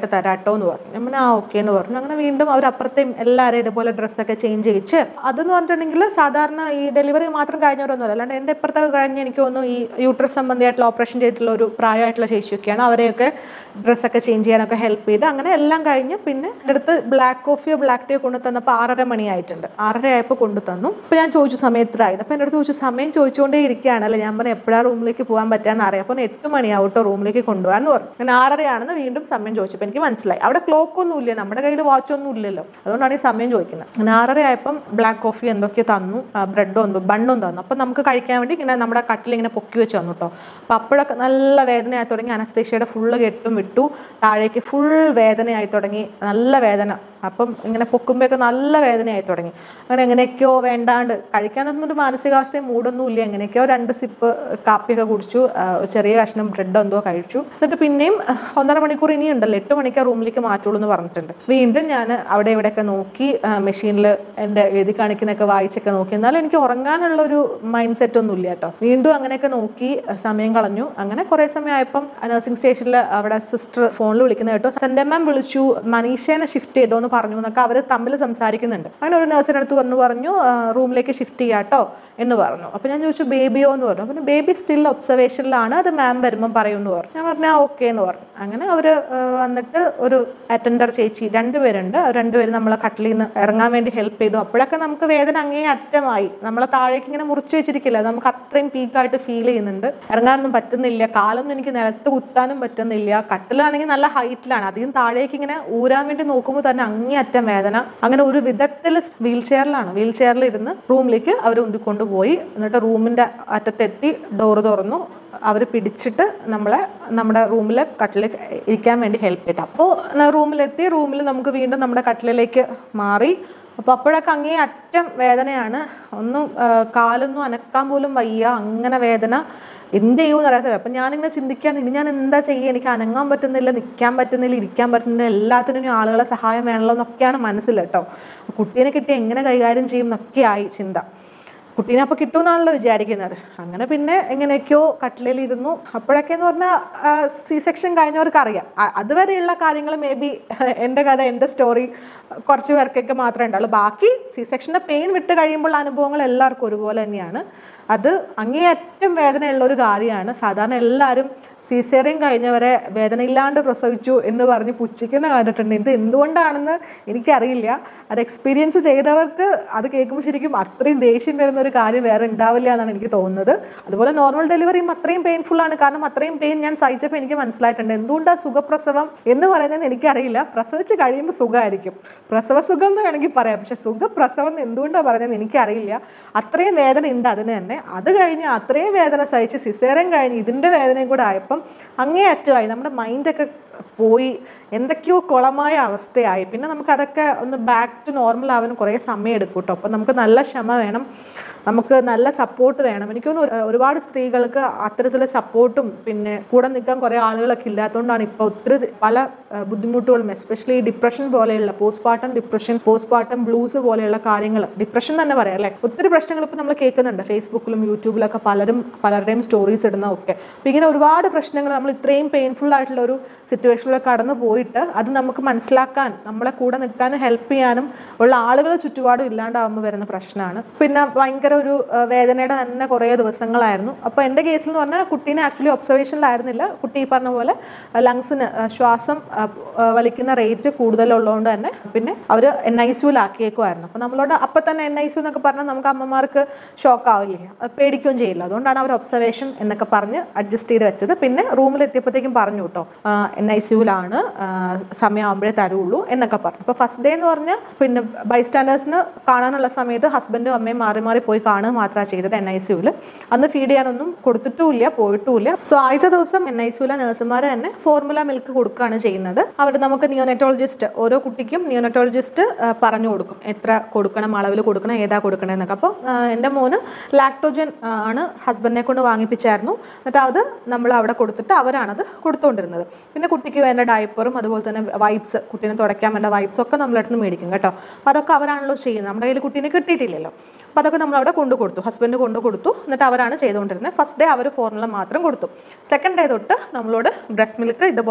കേട്ടോ എന്ന് പറഞ്ഞു ഞാൻ പറഞ്ഞു, ആ ഓക്കെ എന്ന് പറഞ്ഞു അങ്ങനെ വീണ്ടും അവർ അപ്പുറത്തെയും എല്ലാവരും ഇതുപോലെ ഡ്രസ്സൊക്കെ ചേഞ്ച് ചെയ്യിച്ച് അതെന്ന് പറഞ്ഞിട്ടുണ്ടെങ്കിൽ സാധാരണ ഈ ഡെലിവറി മാത്രം കഴിഞ്ഞവരൊന്നുമല്ല അല്ലാണ്ട് എൻ്റെ ഇപ്പുറത്തൊക്കെ കഴിഞ്ഞ് എനിക്ക് തോന്നുന്നു ഈ യൂട്രസ് സംബന്ധിയായിട്ടുള്ള ഓപ്പറേഷൻ ചെയ്തിട്ടുള്ള ഒരു പ്രായമായിട്ടുള്ള ചേച്ചിയൊക്കെയാണ് അവരെയൊക്കെ ഡ്രസ്സൊക്കെ ചേഞ്ച് ചെയ്യാനൊക്കെ ഹെൽപ്പ് ചെയ്ത് അങ്ങനെ എല്ലാം കഴിഞ്ഞ് പിന്നെ എൻ്റെ അടുത്ത് ബ്ലാക്ക് കോഫിയോ ബ്ലാക്ക് ടീയോ കൊണ്ടു തന്നപ്പോൾ ആറര മണിയായിട്ടുണ്ട് ആറര ആയപ്പോൾ കൊണ്ടു തന്നു അപ്പോൾ ഞാൻ ചോദിച്ചു സമയത്തിലായി അപ്പോൾ എൻ്റെ അടുത്ത് ചോദിച്ചു സമയം ചോദിച്ചുകൊണ്ടേ ഇരിക്കുകയാണല്ലോ ഞാൻ പറഞ്ഞു എപ്പോഴാണ് റൂമിലേക്ക് പോകാൻ പറ്റാന്ന് അറിയാം അപ്പോൾ എട്ട് മണിയാവും കേട്ടോ റൂമിലേക്ക് കൊണ്ടുപോകാന്ന് പറഞ്ഞു ഞാൻ ആറരയാണെന്ന് വീണ്ടും സമയം ചോദിച്ചപ്പോൾ എനിക്ക് മനസ്സിലായി അവിടെ ക്ലോക്ക് ഒന്നും ഇല്ല നമ്മുടെ കയ്യിൽ വാച്ച് ഒന്നും ഇല്ലല്ലോ അതുകൊണ്ടാണ് ഈ സമയം ചോദിക്കുന്നത് അങ്ങനെ ആറര ആയപ്പം ബ്ലാക്ക് കോഫി എന്തൊക്കെയോ തന്നു ബ്രെഡും എന്തോ ബണ്ണും തന്നു അപ്പം നമുക്ക് കഴിക്കാൻ വേണ്ടി ഇങ്ങനെ നമ്മുടെ കട്ടിൽ ഇങ്ങനെ പൊക്കി വെച്ച് തന്നു കേട്ടോ അപ്പം അപ്പോഴൊക്കെ നല്ല വേദനയായി തുടങ്ങി അനസ്തേഷ്യയുടെ ഫുള്ള് കെട്ടും വിട്ടു താഴേക്ക് ഫുൾ വേദനയായി തുടങ്ങി നല്ല വേദന അപ്പം ഇങ്ങനെ പൊക്കുമ്പോഴൊക്കെ നല്ല വേദനയായി തുടങ്ങി അങ്ങനെ എങ്ങനെയൊക്കെയോ വേണ്ടാണ്ട് കഴിക്കാനൊന്നും ഒരു മാനസികാവസ്ഥയും മൂടൊന്നും ഇല്ല എങ്ങനെയൊക്കെയോ രണ്ട് സിപ്പ് കാപ്പിയൊക്കെ കുടിച്ചു ആ, ചെറിയ കഷ്ണം ബ്രെഡ് എന്തോ കഴിച്ചു എന്നിട്ട് പിന്നെയും ആ, ഒന്നര മണിക്കൂർ ഇനി ഉണ്ടല്ലോ എട്ട് മണിക്ക് റൂമിലേക്ക് മാറ്റുള്ളൂ എന്ന് പറഞ്ഞിട്ടുണ്ട് വീണ്ടും ഞാൻ അവിടെ ഇവിടെയൊക്കെ നോക്കി മെഷീനിൽ എൻ്റെ എഴുതി കാണിക്കുന്നൊക്കെ വായിച്ചൊക്കെ നോക്കി എന്നാലും എനിക്ക് ഉറങ്ങാനുള്ള ഒരു മൈൻഡ് സെറ്റ് ഒന്നും ഇല്ല കേട്ടോ വീണ്ടും അങ്ങനെയൊക്കെ നോക്കി ആ, സമയം കളഞ്ഞു അങ്ങനെ കുറേ സമയം ആയപ്പം നഴ്സിംഗ് സ്റ്റേഷനിൽ അവിടെ സിസ്റ്റർ ഫോണിൽ വിളിക്കുന്നത് കേട്ടോ സെൻ്റെ മാം വിളിച്ചു മനീഷേനെ ഷിഫ്റ്റ് ചെയ്തോ എന്ന് പറഞ്ഞു എന്നൊക്കെ അവർ തമ്മിൽ സംസാരിക്കുന്നുണ്ട് അങ്ങനെ ഒരു നഴ്സിൻ്റെ അടുത്ത് വന്ന് പറഞ്ഞു ആ, റൂമിലേക്ക് ഷിഫ്റ്റ് ചെയ്യാട്ടോ എന്ന് പറഞ്ഞു അപ്പോൾ ഞാൻ ചോദിച്ചു ബേബിയോ എന്ന് പറഞ്ഞു അപ്പം ബേബി സ്റ്റിൽ ഒബ്സർവേഷനിലാണ് അത് മാം വരുമ്പം പറയുമെന്ന് പറഞ്ഞു ഞാൻ പറഞ്ഞു ആ ഓക്കെ എന്ന് പറഞ്ഞു അങ്ങനെ അവർ വന്നിട്ട് ഒരു അറ്റൻഡർ ചേച്ചി രണ്ടുപേരുണ്ട് അവർ രണ്ടുപേരും നമ്മളെ കട്ടിലിൽ നിന്ന് ഇറങ്ങാൻ വേണ്ടി ഹെൽപ്പ് ചെയ്തു അപ്പോഴൊക്കെ നമുക്ക് വേദന അങ്ങേ അറ്റമായി നമ്മളെ താഴേക്ക് ഇങ്ങനെ മുറിച്ച് വെച്ചിരിക്കില്ല നമുക്ക് അത്രയും പീക്കായിട്ട് ഫീൽ ചെയ്യുന്നുണ്ട് ഇറങ്ങാനൊന്നും പറ്റുന്നില്ല കാലൊന്നും എനിക്ക് നിലത്ത് കുത്താനും പറ്റുന്നില്ല കട്ടിലാണെങ്കിൽ നല്ല ഹൈറ്റിലാണ് അധികം താഴേക്ക് ഇങ്ങനെ ഊരാൻ വേണ്ടി നോക്കുമ്പോൾ തന്നെ അങ്ങേ അറ്റം വേദന അങ്ങനെ ഒരു വിധത്തിൽ വീൽ ചെയറിലാണ് വീൽ ചെയറിൽ ഇരുന്ന് റൂമിലേക്ക് അവർ ഉന്തിക്കൊണ്ടുപോയി എന്നിട്ട് റൂമിന്റെ അറ്റത്തെത്തി ഡോറ് തുറന്നു അവർ പിടിച്ചിട്ട് നമ്മളെ നമ്മുടെ റൂമിൽ കട്ടിൽ ഇരിക്കാൻ വേണ്ടി ഹെൽപ്പ് ചെയ്തു അപ്പോൾ റൂമിലെത്തി റൂമിൽ നമുക്ക് വീണ്ടും നമ്മുടെ കട്ടിലേക്ക് മാറി അപ്പോൾ അപ്പോഴൊക്കെ അങ്ങേ അറ്റം വേദനയാണ് ഒന്നും ആ, കാലൊന്നും അനക്കാൻ പോലും വയ്യ അങ്ങനെ വേദന എന്ത് ചെയ്യുമെന്ന് അറിയാത്തത് അപ്പം ഞാനിങ്ങനെ ചിന്തിക്കുകയാണ് ഇനി ഞാൻ എന്താ ചെയ്യുക എനിക്ക് അനങ്ങാൻ പറ്റുന്നില്ല നിൽക്കാൻ പറ്റുന്നില്ല ഇരിക്കാൻ പറ്റുന്നില്ല എല്ലാത്തിനും ഇനി ആളുകളെ സഹായം വേണമല്ലോ എന്നൊക്കെയാണ് മനസ്സിൽ കേട്ടോ കുട്ടീനെ കിട്ടി എങ്ങനെ കൈകാര്യം ചെയ്യും എന്നൊക്കെയായി ചിന്ത കുട്ടീനെ അപ്പോൾ കിട്ടുമെന്നാണല്ലോ വിചാരിക്കുന്നത് അങ്ങനെ പിന്നെ എങ്ങനെയൊക്കെയോ കട്ടിലിരുന്നു അപ്പോഴൊക്കെ എന്ന് പറഞ്ഞാൽ സി സെക്ഷൻ കഴിഞ്ഞവർക്ക് അറിയാം അ- അതുവരെയുള്ള കാര്യങ്ങൾ മേ ബി എൻ്റെ കഥ എൻ്റെ സ്റ്റോറി കുറച്ച് പേർക്കൊക്കെ മാത്രമേ ഉണ്ടാവുള്ളൂ ബാക്കി സി സെക്ഷൻ്റെ പെയിൻ വിട്ട് കഴിയുമ്പോൾ അനുഭവങ്ങൾ എല്ലാവർക്കും ഒരുപോലെ തന്നെയാണ് അത് അങ്ങേയറ്റം വേദനയുള്ള ഒരു കാര്യമാണ് സാധാരണ എല്ലാവരും സീസേറിയൻ കഴിഞ്ഞവരെ വേദനയില്ലാണ്ട് പ്രസവിച്ചു എന്ന് പറഞ്ഞ് പുച്ഛിക്കുന്ന കണ്ടിട്ടുണ്ട് ഇത് എന്തുകൊണ്ടാണെന്ന് എനിക്കറിയില്ല അത് എക്സ്പീരിയൻസ് ചെയ്തവർക്ക് അത് കേൾക്കുമ്പോൾ ശരിക്കും അത്രയും ദേഷ്യം വരുന്ന ഒരു കാര്യം വേറെ ഉണ്ടാവില്ല എന്നാണ് എനിക്ക് തോന്നുന്നത് അതുപോലെ നോർമൽ ഡെലിവറിയും അത്രയും പെയിൻഫുൾ ആണ് കാരണം അത്രയും പെയിൻ ഞാൻ സഹിച്ചപ്പോൾ എനിക്ക് മനസ്സിലായിട്ടുണ്ട് എന്തുകൊണ്ടാണ് സുഖപ്രസവം എന്ന് പറയുന്നത് എനിക്കറിയില്ല പ്രസവിച്ച് കഴിയുമ്പോൾ സുഖമായിരിക്കും പ്രസവ സുഖം എന്ന് വേണമെങ്കിൽ പറയാം പക്ഷെ സുഖപ്രസവം എന്ന് എന്തുകൊണ്ടാണ് പറയുന്നത് എനിക്കറിയില്ല അത്രയും വേദന ഉണ്ട് അതിന് തന്നെ അത് കഴിഞ്ഞ് അത്രയും വേദന സഹിച്ച് സിസേറിയൻ കഴിഞ്ഞ് ഇതിൻ്റെ വേദനയും കൂടെ ആയപ്പം അങ്ങേ അറ്റമായി നമ്മുടെ മൈൻഡൊക്കെ പോയി എന്തൊക്കെയോ കുളമായ അവസ്ഥയായി പിന്നെ നമുക്കതൊക്കെ ഒന്ന് ബാക്ക് ടു നോർമൽ ആവാൻ കുറേ സമയം എടുക്കും കേട്ടോ അപ്പം നമുക്ക് നല്ല ക്ഷമ വേണം നമുക്ക് നല്ല സപ്പോർട്ട് വേണം എനിക്ക് തോന്നുന്നു ഒരു- ഒരുപാട് സ്ത്രീകൾക്ക് അത്തരത്തിലുള്ള സപ്പോർട്ടും പിന്നെ കൂടെ നിൽക്കാൻ കുറേ ആളുകളൊക്കെ ഇല്ലാത്തതുകൊണ്ടാണ് ഇപ്പോൾ ഒത്തിരി പല ആ, ബുദ്ധിമുട്ടുകളും എസ്പെഷ്യലി ഡിപ്രഷൻ പോലെയുള്ള പോസ്റ്റ്മോർട്ടം ഡിപ്രഷൻ പോസ്റ്റ്മോർട്ടം ബ്ലൂസ് പോലെയുള്ള കാര്യങ്ങൾ ഡിപ്രഷൻ തന്നെ പറയാം അല്ലേ ഒത്തിരി പ്രശ്നങ്ങൾ ഇപ്പോൾ നമ്മൾ കേൾക്കുന്നുണ്ട് ഫേസ്ബുക്കിലും യൂട്യൂബിലൊക്കെ പലരും പലരുടെയും സ്റ്റോറീസ് ഇടുന്നതൊക്കെ അപ്പോൾ ഇങ്ങനെ ഒരുപാട് പ്രശ്നങ്ങൾ നമ്മൾ ഇത്രയും പെയിൻഫുൾ ആയിട്ടുള്ള ഒരു സിറ്റുവേഷനിലൂടെ കടന്നു പോയിട്ട് അത് നമുക്ക് മനസ്സിലാക്കാൻ നമ്മളെ കൂടെ നിൽക്കാനും ഹെൽപ്പ് ചെയ്യാനും ഉള്ള ആളുകൾ ചുറ്റുപാടും ഇല്ലാണ്ടാവുമ്പോൾ വരുന്ന പ്രശ്നമാണ് പിന്നെ ഭയങ്കര ഒരു ആ, വേദനയുടെ തന്നെ കുറേ ദിവസങ്ങളായിരുന്നു അപ്പോൾ എൻ്റെ കേസിൽ എന്ന് പറഞ്ഞാൽ കുട്ടീനെ ആക്ച്വലി ഒബ്സർവേഷനിലായിരുന്നില്ല കുട്ടി ഈ പറഞ്ഞ പോലെ ലങ്സിന് ശ്വാസം ആ, ആ, വലിക്കുന്ന റേറ്റ് കൂടുതലുള്ളതുകൊണ്ട് തന്നെ പിന്നെ അവർ എൻ ഐ സിയുലാക്കിയേക്കുമായിരുന്നു അപ്പോൾ നമ്മളോട് അപ്പം തന്നെ എൻ ഐ സി എന്നൊക്കെ പറഞ്ഞാൽ നമുക്ക് അമ്മമാർക്ക് ഷോക്ക് ആവില്ലേ അത് പേടിക്കുകയും ചെയ്യില്ല അതുകൊണ്ടാണ് അവർ ഒബ്സർവേഷൻ എന്നൊക്കെ പറഞ്ഞ് അഡ്ജസ്റ്റ് ചെയ്ത് വെച്ചത് പിന്നെ റൂമിൽ എത്തിയപ്പോഴത്തേക്കും പറഞ്ഞു കേട്ടോ എൻ ഐ സിയുലാണ് സമയമാകുമ്പോഴേ തരുള്ളൂ എന്നൊക്കെ പറഞ്ഞു അപ്പോൾ ഫസ്റ്റ് ഡേ എന്ന് പറഞ്ഞാൽ പിന്നെ ബൈസ്റ്റാൻഡേഴ്സിന് കാണാനുള്ള സമയത്ത് ഹസ്ബൻഡും അമ്മയും മാറി മാറി പോയി കാണുക മാത്രമാണ് ചെയ്തത് എൻ ഐ സിയുവിൽ അന്ന് ഫീഡ് ചെയ്യാനൊന്നും കൊടുത്തിട്ടുമില്ല പോയിട്ടുമില്ല സോ ആദ്യത്തെ ദിവസം എൻ ഐ സിയിലെ നഴ്സുമാർ തന്നെ ഫോർമുല മിൽക്ക് കൊടുക്കുകയാണ് ചെയ്യുന്നത് അവിടെ നമുക്ക് നിയോനെറ്റോളജിസ്റ്റ് ഓരോ കുട്ടിക്കും നിയോനെറ്റോളജിസ്റ്റ് പറഞ്ഞു കൊടുക്കും എത്ര കൊടുക്കണം അളവിൽ കൊടുക്കണം ഏതാ കൊടുക്കണം എന്നൊക്കെ അപ്പോൾ എൻ്റെ മോന് ലാക്ടോജൻ ആണ് ഹസ്ബൻഡിനെ കൊണ്ട് വാങ്ങിപ്പിച്ചായിരുന്നു എന്നിട്ട് അത് നമ്മൾ അവിടെ കൊടുത്തിട്ട് അവരാണത് കൊടുത്തുകൊണ്ടിരുന്നത് പിന്നെ കുട്ടിക്ക് വേണ്ട ഡയപ്പറും അതുപോലെ തന്നെ വൈപ്സ് കുട്ടീനെ തുടയ്ക്കാൻ വേണ്ട വൈപ്സ് ഒക്കെ നമ്മളടുത്ത് മേടിക്കും കേട്ടോ അപ്പോൾ അതൊക്കെ അവരാണല്ലോ ചെയ്യുന്നത് നമ്മുടെ കയ്യിൽ കുട്ടീനെ കിട്ടിയിട്ടില്ലല്ലോ അപ്പോൾ അതൊക്കെ നമ്മൾ അവിടെ കൊണ്ടു കൊടുത്തു ഹസ്ബൻഡ് കൊണ്ടു കൊടുത്തു എന്നിട്ട് അവരാണ് ചെയ്തുകൊണ്ടിരുന്നത് ഫസ്റ്റ് ഡേ അവർ ഫോർമുല മാത്രം കൊടുത്തു സെക്കൻഡ് ഡേ തൊട്ട് നമ്മളോട് ബ്രസ്റ്റ് മിൽക്ക് ഇതുപോലെ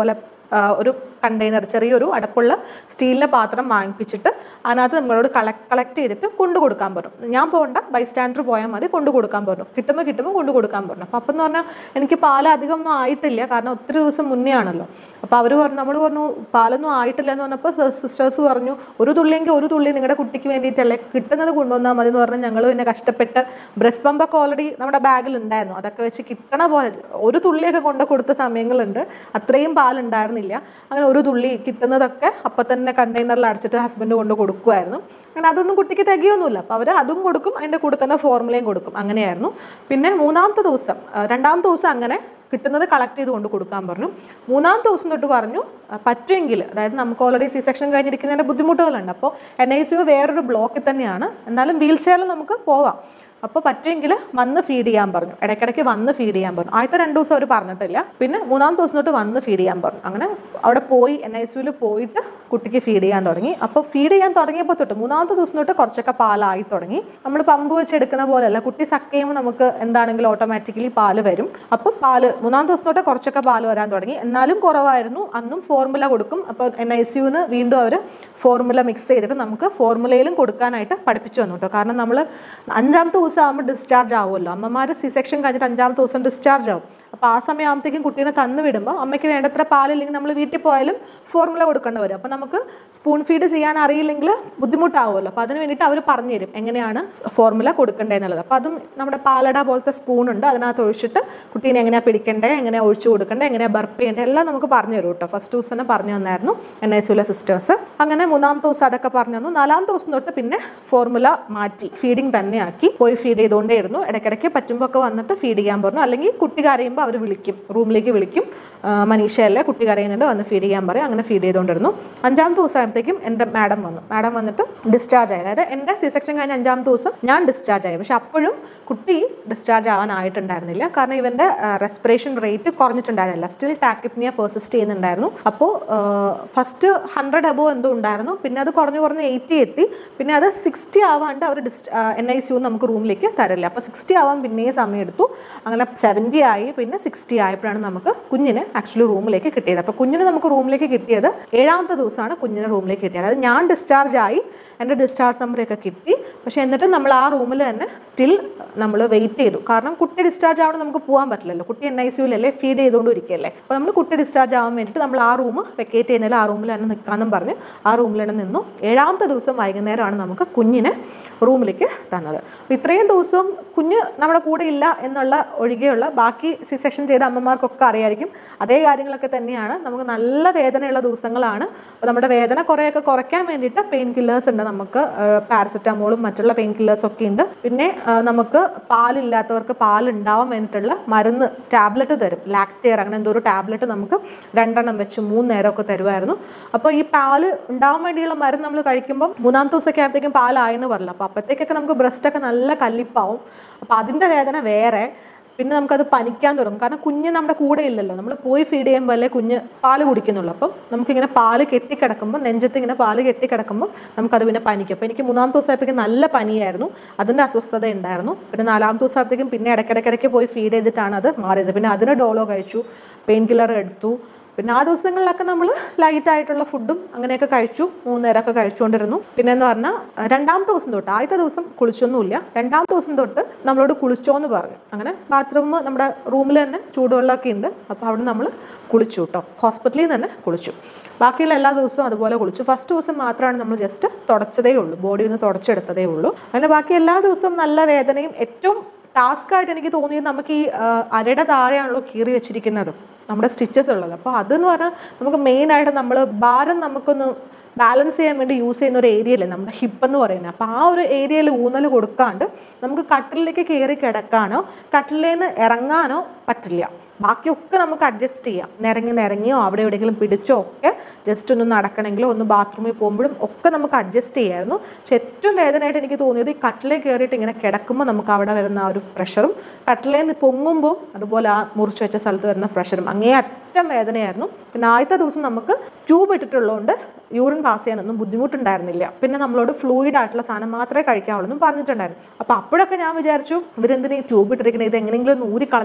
ആ, ഒരു കണ്ടെയ്നർ ചെറിയൊരു അടപ്പുള്ള സ്റ്റീലിൻ്റെ പാത്രം വാങ്ങിപ്പിച്ചിട്ട് അതിനകത്ത് നമ്മളോട് കളക്ട് കളക്ട് ചെയ്തിട്ട് കൊണ്ടു കൊടുക്കാൻ പറഞ്ഞു ഞാൻ പോകണ്ട ബൈ സ്റ്റാൻഡർ പോയാൽ മതി കൊണ്ടു കൊടുക്കാൻ പറഞ്ഞു കിട്ടുമ്പോൾ കിട്ടുമ്പോൾ കൊണ്ടു കൊടുക്കാൻ പറഞ്ഞു അപ്പോൾ അപ്പം എന്ന് പറഞ്ഞാൽ എനിക്ക് പാൽ അധികം ഒന്നും ആയിട്ടില്ല കാരണം ഒത്തിരി ദിവസം മുന്നേ ആണല്ലോ അപ്പോൾ അവർ പറഞ്ഞു നമ്മൾ പറഞ്ഞു പാലൊന്നും ആയിട്ടില്ല എന്ന് പറഞ്ഞപ്പോൾ സിസ്റ്റേഴ്സ് പറഞ്ഞു ഒരു തുള്ളിയെങ്കിൽ ഒരു തുള്ളി നിങ്ങളുടെ കുട്ടിക്ക് വേണ്ടിയിട്ടല്ലേ കിട്ടുന്നത് കൊണ്ടുവന്നാൽ മതി എന്ന് പറഞ്ഞ് ഞങ്ങൾ പിന്നെ കഷ്ടപ്പെട്ട് ബ്രസ്റ്റ് പമ്പൊക്കെ ഓൾറെഡി നമ്മുടെ ബാഗിൽ ഉണ്ടായിരുന്നു അതൊക്കെ വെച്ച് കിട്ടണ പോലെ ഒരു തുള്ളിയൊക്കെ കൊണ്ട് കൊടുത്ത സമയങ്ങളുണ്ട് അത്രയും പാലുണ്ടായിരുന്നില്ല അങ്ങനെ ഒരു തുള്ളി കിട്ടുന്നതൊക്കെ അപ്പം തന്നെ കണ്ടെയ്നറിൽ അടച്ചിട്ട് ഹസ്ബൻഡ് കൊണ്ട് കൊടുക്കുമായിരുന്നു അങ്ങനെ അതൊന്നും കുട്ടിക്ക് തികയൊന്നുമില്ല അപ്പോൾ അവർ അതും കൊടുക്കും അതിൻ്റെ കൂടെ തന്നെ ഫോർമുലയും കൊടുക്കും അങ്ങനെയായിരുന്നു പിന്നെ മൂന്നാമത്തെ ദിവസം ആ, രണ്ടാമത്തെ ദിവസം അങ്ങനെ കിട്ടുന്നത് കളക്ട് ചെയ്ത് കൊണ്ട് കൊടുക്കാൻ പറഞ്ഞു മൂന്നാമത്തെ ദിവസം തൊട്ട് പറഞ്ഞു ആ, പറ്റുമെങ്കിൽ അതായത് നമുക്ക് ഓൾറെഡി സി സെക്ഷൻ കഴിഞ്ഞിരിക്കുന്നതിൻ്റെ ബുദ്ധിമുട്ടുകളുണ്ട് അപ്പോൾ എൻ ഐ സി യു വേറൊരു ബ്ലോക്കിൽ തന്നെയാണ് എന്നാലും വീൽ ചെയറിൽ നമുക്ക് പോവാം അപ്പോൾ പറ്റുമെങ്കിൽ വന്ന് ഫീഡ് ചെയ്യാൻ പറഞ്ഞു ഇടയ്ക്കിടയ്ക്ക് വന്ന് ഫീഡ് ചെയ്യാൻ പറഞ്ഞു ആദ്യത്തെ രണ്ട് ദിവസം അവർ പറഞ്ഞിട്ടില്ല പിന്നെ മൂന്നാമത്തെ ദിവസം തൊട്ട് വന്ന് ഫീഡ് ചെയ്യാൻ പറഞ്ഞു അങ്ങനെ അവിടെ പോയി എൻ ഐ സിയിൽ പോയിട്ട് കുട്ടിക്ക് ഫീഡ് ചെയ്യാൻ തുടങ്ങി അപ്പോൾ ഫീഡ് ചെയ്യാൻ തുടങ്ങിയപ്പോൾ തൊട്ട് മൂന്നാമത്തെ ദിവസം തൊട്ട് കുറച്ചൊക്കെ പാലായി തുടങ്ങി നമ്മൾ പമ്പ് വെച്ചെടുക്കുന്ന പോലെയല്ല കുട്ടി സക്ക് ചെയ്യുമ്പോൾ നമുക്ക് എന്താണെങ്കിലും ഓട്ടോമാറ്റിക്കലി പാല് വരും അപ്പോൾ പാല് മൂന്നാം ദിവസം തൊട്ട് കുറച്ചൊക്കെ പാല് വരാൻ തുടങ്ങി എന്നാലും കുറവായിരുന്നു അന്നും ഫോർമുല കൊടുക്കും അപ്പോൾ എൻ ഐ സിയുന്ന് വീണ്ടും അവർ ഫോർമുല മിക്സ് ചെയ്തിട്ട് നമുക്ക് ഫോർമുലയിലും കൊടുക്കാനായിട്ട് പഠിപ്പിച്ചു തന്നു കേട്ടോ കാരണം നമ്മൾ അഞ്ചാമത്തെ ദിവസം ആകുമ്പോൾ ഡിസ്ചാർജ് ആവുമല്ലോ അമ്മമാർ സി സെക്ഷൻ കഴിഞ്ഞിട്ട് അഞ്ചാമത്തെ ദിവസം ഡിസ്ചാർജ് ആവും അപ്പോൾ ആ സമയമാകുമ്പോഴത്തേക്കും കുട്ടീനെ തന്നു വിടുമ്പോൾ അമ്മയ്ക്ക് വേണ്ടത്ര പാലില്ലെങ്കിൽ നമ്മൾ വീട്ടിൽ പോയാലും ഫോർമുല കൊടുക്കേണ്ടി വരും അപ്പോൾ നമുക്ക് സ്പൂൺ ഫീഡ് ചെയ്യാൻ അറിയില്ലെങ്കിൽ ബുദ്ധിമുട്ടാവുമല്ലോ അപ്പോൾ അതിന് വേണ്ടിയിട്ട് അവർ പറഞ്ഞു തരും എങ്ങനെയാണ് ഫോർമുല കൊടുക്കേണ്ടതെന്നുള്ളത് അപ്പോൾ അതും നമ്മുടെ പാലട പോലത്തെ സ്പൂൺ ഉണ്ട് അതിനകത്ത് ഒഴിച്ചിട്ട് കുട്ടീനെ എങ്ങനെയാണ് പിടിക്കേണ്ടത് എങ്ങനെയാണ് ഒഴിച്ചു കൊടുക്കേണ്ടത് എങ്ങനെയാണ് ബർപ്പ് ചെയ്യേണ്ടത് എല്ലാം നമുക്ക് പറഞ്ഞു തരും കേട്ടോ ഫസ്റ്റ് ദിവസം തന്നെ പറഞ്ഞു തന്നായിരുന്നു എൻ ഐ സിയിലെ സിസ്റ്റേഴ്സ് അങ്ങനെ മൂന്നാമത്തെ ദിവസം അതൊക്കെ പറഞ്ഞു തന്നു നാലാമത്തെ ദിവസം തൊട്ട് പിന്നെ ഫോർമുല മാറ്റി ഫീഡിങ് തന്നെയാക്കി പോയി ഫീഡ് ചെയ്തുകൊണ്ടേയിരുന്നു ഇടയ്ക്കിടയ്ക്ക് പറ്റുമ്പോൾ ഒക്കെ വന്നിട്ട് ഫീഡ് ചെയ്യാൻ പറഞ്ഞു അല്ലെങ്കിൽ കുട്ടി കരയുമ്പോൾ അവർ വിളിക്കും റൂമിലേക്ക് വിളിക്കും ആ, മനീഷയല്ലേ കുട്ടി കരയുന്നുണ്ട് വന്ന് ഫീഡ് ചെയ്യാൻ പറയും അങ്ങനെ ഫീഡ് ചെയ്തുകൊണ്ടിരുന്നു അഞ്ചാമത്തെ ദിവസം ആയപ്പോഴത്തേക്കും എൻ്റെ മാഡം വന്നു മാഡം വന്നിട്ട് ഡിസ്ചാർജ് ആയി അതായത് എൻ്റെ സി സെക്ഷൻ കഴിഞ്ഞ അഞ്ചാമത്തെ ദിവസം ഞാൻ ഡിസ്ചാർജ് ആയി പക്ഷെ അപ്പോഴും കുട്ടി ഡിസ്ചാർജ് ആവാനായിട്ടുണ്ടായിരുന്നില്ല കാരണം ഇവൻ്റെ റെസ്പിറേഷൻ റേറ്റ് കുറഞ്ഞിട്ടുണ്ടായിരുന്നില്ല സ്റ്റിൽ ടാക്കിപ്നിയ പെർസിസ്റ്റ് ചെയ്യുന്നുണ്ടായിരുന്നു അപ്പോൾ ഫസ്റ്റ് ഹൺഡ്രഡ് അബോ എന്തോ ഉണ്ടായിരുന്നു പിന്നെ അത് കുറഞ്ഞ് കുറഞ്ഞ് എയ്റ്റി എത്തി പിന്നെ അത് സിക്സ്റ്റി ആവാണ്ട് അവർ ഡിസ് എൻ ഐ സി നമുക്ക് റൂമിലേക്ക് തരില്ല അപ്പോൾ സിക്സ്റ്റി ആവാൻ പിന്നെയും സമയം എടുത്തു അങ്ങനെ സെവൻറ്റി ആയി പിന്നെ സിക്സ്റ്റി ആയപ്പോഴാണ് നമുക്ക് കുഞ്ഞിന് ആക്ച്വലി റൂമിലേക്ക് കിട്ടിയത് അപ്പോൾ കുഞ്ഞിന് നമുക്ക് റൂമിലേക്ക് കിട്ടിയത് ഏഴാമത്തെ ദിവസമാണ് കുഞ്ഞിന് റൂമിലേക്ക് കിട്ടിയത് അതായത് ഞാൻ ഡിസ്ചാർജ് ആയി എൻ്റെ ഡിസ്ചാർജ് നമ്പറൊക്കെ കിട്ടി പക്ഷേ എന്നിട്ട് നമ്മൾ ആ റൂമിൽ തന്നെ സ്റ്റിൽ നമ്മൾ വെയിറ്റ് ചെയ്തു കാരണം കുട്ടി ഡിസ്ചാർജ് ആവണം നമുക്ക് പോകാൻ പറ്റില്ലല്ലോ കുട്ടി എൻ ഐ സിയുലല്ലേ ഫീഡ് ചെയ്തുകൊണ്ട് ഇരിക്കുകയല്ലേ അപ്പോൾ നമ്മൾ കുട്ടി ഡിസ്ചാർജ് ആവാൻ വേണ്ടിയിട്ട് നമ്മൾ ആ റൂം വെക്കേറ്റ് ചെയ്യുന്നതിൽ ആ റൂമിൽ തന്നെ നിൽക്കാമെന്നും പറഞ്ഞ് ആ റൂമിൽ തന്നെ നിന്നു ഏഴാമത്തെ ദിവസം വൈകുന്നേരമാണ് നമുക്ക് കുഞ്ഞിനെ റൂമിലേക്ക് തന്നത് അപ്പോൾ ഇത്രയും ദിവസവും കുഞ്ഞ് നമ്മുടെ കൂടെ ഇല്ല എന്നുള്ള ഒഴികെയുള്ള ബാക്കി സി സെക്ഷൻ ചെയ്ത അമ്മമാർക്കൊക്കെ അറിയായിരിക്കും അതേ കാര്യങ്ങളൊക്കെ തന്നെയാണ് നമുക്ക് നല്ല വേദനയുള്ള ദിവസങ്ങളാണ് അപ്പോൾ നമ്മുടെ വേദന കുറേയൊക്കെ കുറയ്ക്കാൻ വേണ്ടിയിട്ട് പെയിൻ കില്ലേഴ്സ് ഉണ്ട് നമുക്ക് പാരസെറ്റാമോളും മറ്റുള്ള പെയിൻ കില്ലേഴ്സ് ഒക്കെ ഉണ്ട് പിന്നെ ആ, നമുക്ക് പാലില്ലാത്തവർക്ക് പാൽ ഉണ്ടാവാൻ വേണ്ടിയിട്ടുള്ള മരുന്ന് ടാബ്ലറ്റ് തരും ലാക്റ്റിയർ അങ്ങനെ എന്തോ ഒരു ടാബ്ലറ്റ് നമുക്ക് രണ്ടെണ്ണം വെച്ച് മൂന്ന് നേരമൊക്കെ തരുമായിരുന്നു അപ്പോൾ ഈ പാല് ഉണ്ടാവാൻ വേണ്ടിയുള്ള മരുന്ന് നമ്മൾ കഴിക്കുമ്പോൾ മൂന്നാമത്തെ ദിവസമൊക്കെ ആയപ്പോഴത്തേക്കും പാലായെന്ന് പറഞ്ഞു അപ്പോൾ അപ്പോഴത്തേക്കൊക്കെ നമുക്ക് ബ്രസ്റ്റൊക്കെ നല്ല കല്ലിപ്പാവും അപ്പോൾ അതിൻ്റെ വേദന വേറെ പിന്നെ നമുക്കത് പനിക്കാൻ തുടങ്ങും കാരണം കുഞ്ഞ് നമ്മുടെ കൂടെ ഇല്ലല്ലോ നമ്മൾ പോയി ഫീഡ് ചെയ്യുമ്പോൾ അല്ലേ കുഞ്ഞ് പാല് കുടിക്കുന്നുള്ളൂ അപ്പം നമുക്കിങ്ങനെ പാല് കെട്ടിക്കിടക്കുമ്പോൾ നെഞ്ചത്ത് ഇങ്ങനെ പാല് കെട്ടിക്കിടക്കുമ്പോൾ നമുക്കത് പിന്നെ പനിക്കും അപ്പോൾ എനിക്ക് മൂന്നാമത്തെ ദിവസമായപ്പോഴേക്കും നല്ല പനിയായിരുന്നു അതിൻ്റെ അസ്വസ്ഥത ഉണ്ടായിരുന്നു പിന്നെ നാലാമത്തെ ദിവസമായപ്പോഴേക്കും പിന്നെ ഇടയ്ക്കിടയ്ക്കിടയ്ക്ക് പോയി ഫീഡ് ചെയ്തിട്ടാണ് അത് മാറിയത് പിന്നെ അതിന് ഡോളോ കഴിച്ചു പെയിൻ കില്ലർ എടുത്തു പിന്നെ ആ ദിവസങ്ങളിലൊക്കെ നമ്മൾ ലൈറ്റ് ആയിട്ടുള്ള ഫുഡും അങ്ങനെയൊക്കെ കഴിച്ചു മൂന്നേരമൊക്കെ കഴിച്ചുകൊണ്ടിരുന്നു പിന്നെ എന്ന് പറഞ്ഞാൽ രണ്ടാമത്തെ ദിവസം തൊട്ട് ആദ്യത്തെ ദിവസം കുളിച്ചൊന്നുമില്ല രണ്ടാമത്തെ ദിവസം തൊട്ട് നമ്മളോട് കുളിച്ചോന്ന് പറഞ്ഞു അങ്ങനെ ബാത്റൂം നമ്മുടെ റൂമിൽ തന്നെ ചൂടുവെള്ളമൊക്കെ ഉണ്ട് അപ്പോൾ അവിടെ നമ്മൾ കുളിച്ചു കേട്ടോ ഹോസ്പിറ്റലിൽ നിന്ന് തന്നെ കുളിച്ചു ബാക്കിയുള്ള എല്ലാ ദിവസവും അതുപോലെ കുളിച്ചു ഫസ്റ്റ് ദിവസം മാത്രമാണ് നമ്മൾ ജസ്റ്റ് തുടച്ചതേ ഉള്ളൂ ബോഡി ഒന്ന് തുടച്ചെടുത്തതേ ഉള്ളൂ അങ്ങനെ ബാക്കി എല്ലാ ദിവസവും നല്ല വേദനയും ഏറ്റവും ടാസ്ക് ആയിട്ട് എനിക്ക് തോന്നിയത് നമുക്ക് ഈ ആ, അരയുടെ താഴെയാണല്ലോ കീറി വെച്ചിരിക്കുന്നത് നമ്മുടെ സ്റ്റിച്ചസ് ഉള്ളത് അപ്പോൾ അതെന്ന് പറഞ്ഞാൽ നമുക്ക് മെയിനായിട്ട് നമ്മൾ ഭാരം നമുക്കൊന്ന് ബാലൻസ് ചെയ്യാൻ വേണ്ടി യൂസ് ചെയ്യുന്ന ഒരു ഏരിയയല്ലേ നമ്മുടെ ഹിപ്പ് എന്ന് പറയുന്നത് അപ്പോൾ ആ ഒരു ഏരിയയിൽ ഊന്നൽ കൊടുക്കാണ്ട് നമുക്ക് കട്ടിലേക്ക് കയറി കിടക്കാനോ കട്ടിലിൽ നിന്ന് ഇറങ്ങാനോ പറ്റില്ല ബാക്കിയൊക്കെ നമുക്ക് അഡ്ജസ്റ്റ് ചെയ്യാം നിരങ്ങി നിരങ്ങിയോ അവിടെ എവിടെയെങ്കിലും പിടിച്ചോ ഒക്കെ ജസ്റ്റ് ഒന്ന് നടക്കണമെങ്കിലോ ഒന്ന് ബാത്റൂമിൽ പോകുമ്പോഴും ഒക്കെ നമുക്ക് അഡ്ജസ്റ്റ് ചെയ്യായിരുന്നു പക്ഷെ ഏറ്റവും വേദനയായിട്ട് എനിക്ക് തോന്നിയത് ഈ കട്ടിലേ കയറിയിട്ട് ഇങ്ങനെ കിടക്കുമ്പോൾ നമുക്ക് അവിടെ വരുന്ന ആ ഒരു പ്രഷറും കട്ടിലേ നിന്ന് പൊങ്ങുമ്പോൾ അതുപോലെ ആ മുറിച്ച് വെച്ച സ്ഥലത്ത് വരുന്ന പ്രഷറും അങ്ങേ അറ്റം വേദനയായിരുന്നു പിന്നെ ആദ്യത്തെ ദിവസം നമുക്ക് ട്യൂബ് ഇട്ടിട്ടുള്ളതുകൊണ്ട് യൂറിൻ പാസ് ചെയ്യാനൊന്നും ബുദ്ധിമുട്ടുണ്ടായിരുന്നില്ല പിന്നെ നമ്മളോട് ഫ്ലൂയിഡ് ആയിട്ടുള്ള സാധനം മാത്രമേ കഴിക്കാവുള്ളൂ എന്നും പറഞ്ഞിട്ടുണ്ടായിരുന്നു അപ്പോൾ അപ്പോഴൊക്കെ ഞാൻ വിചാരിച്ചു ഇവരെന്തിനാ ഈ ട്യൂബ് ഇട്ടിരിക്കുന്നത് ഇത് എങ്ങനെയെങ്കിലും ഒന്ന് ഊരി കളഞ്ഞാൽ മതി അതിന്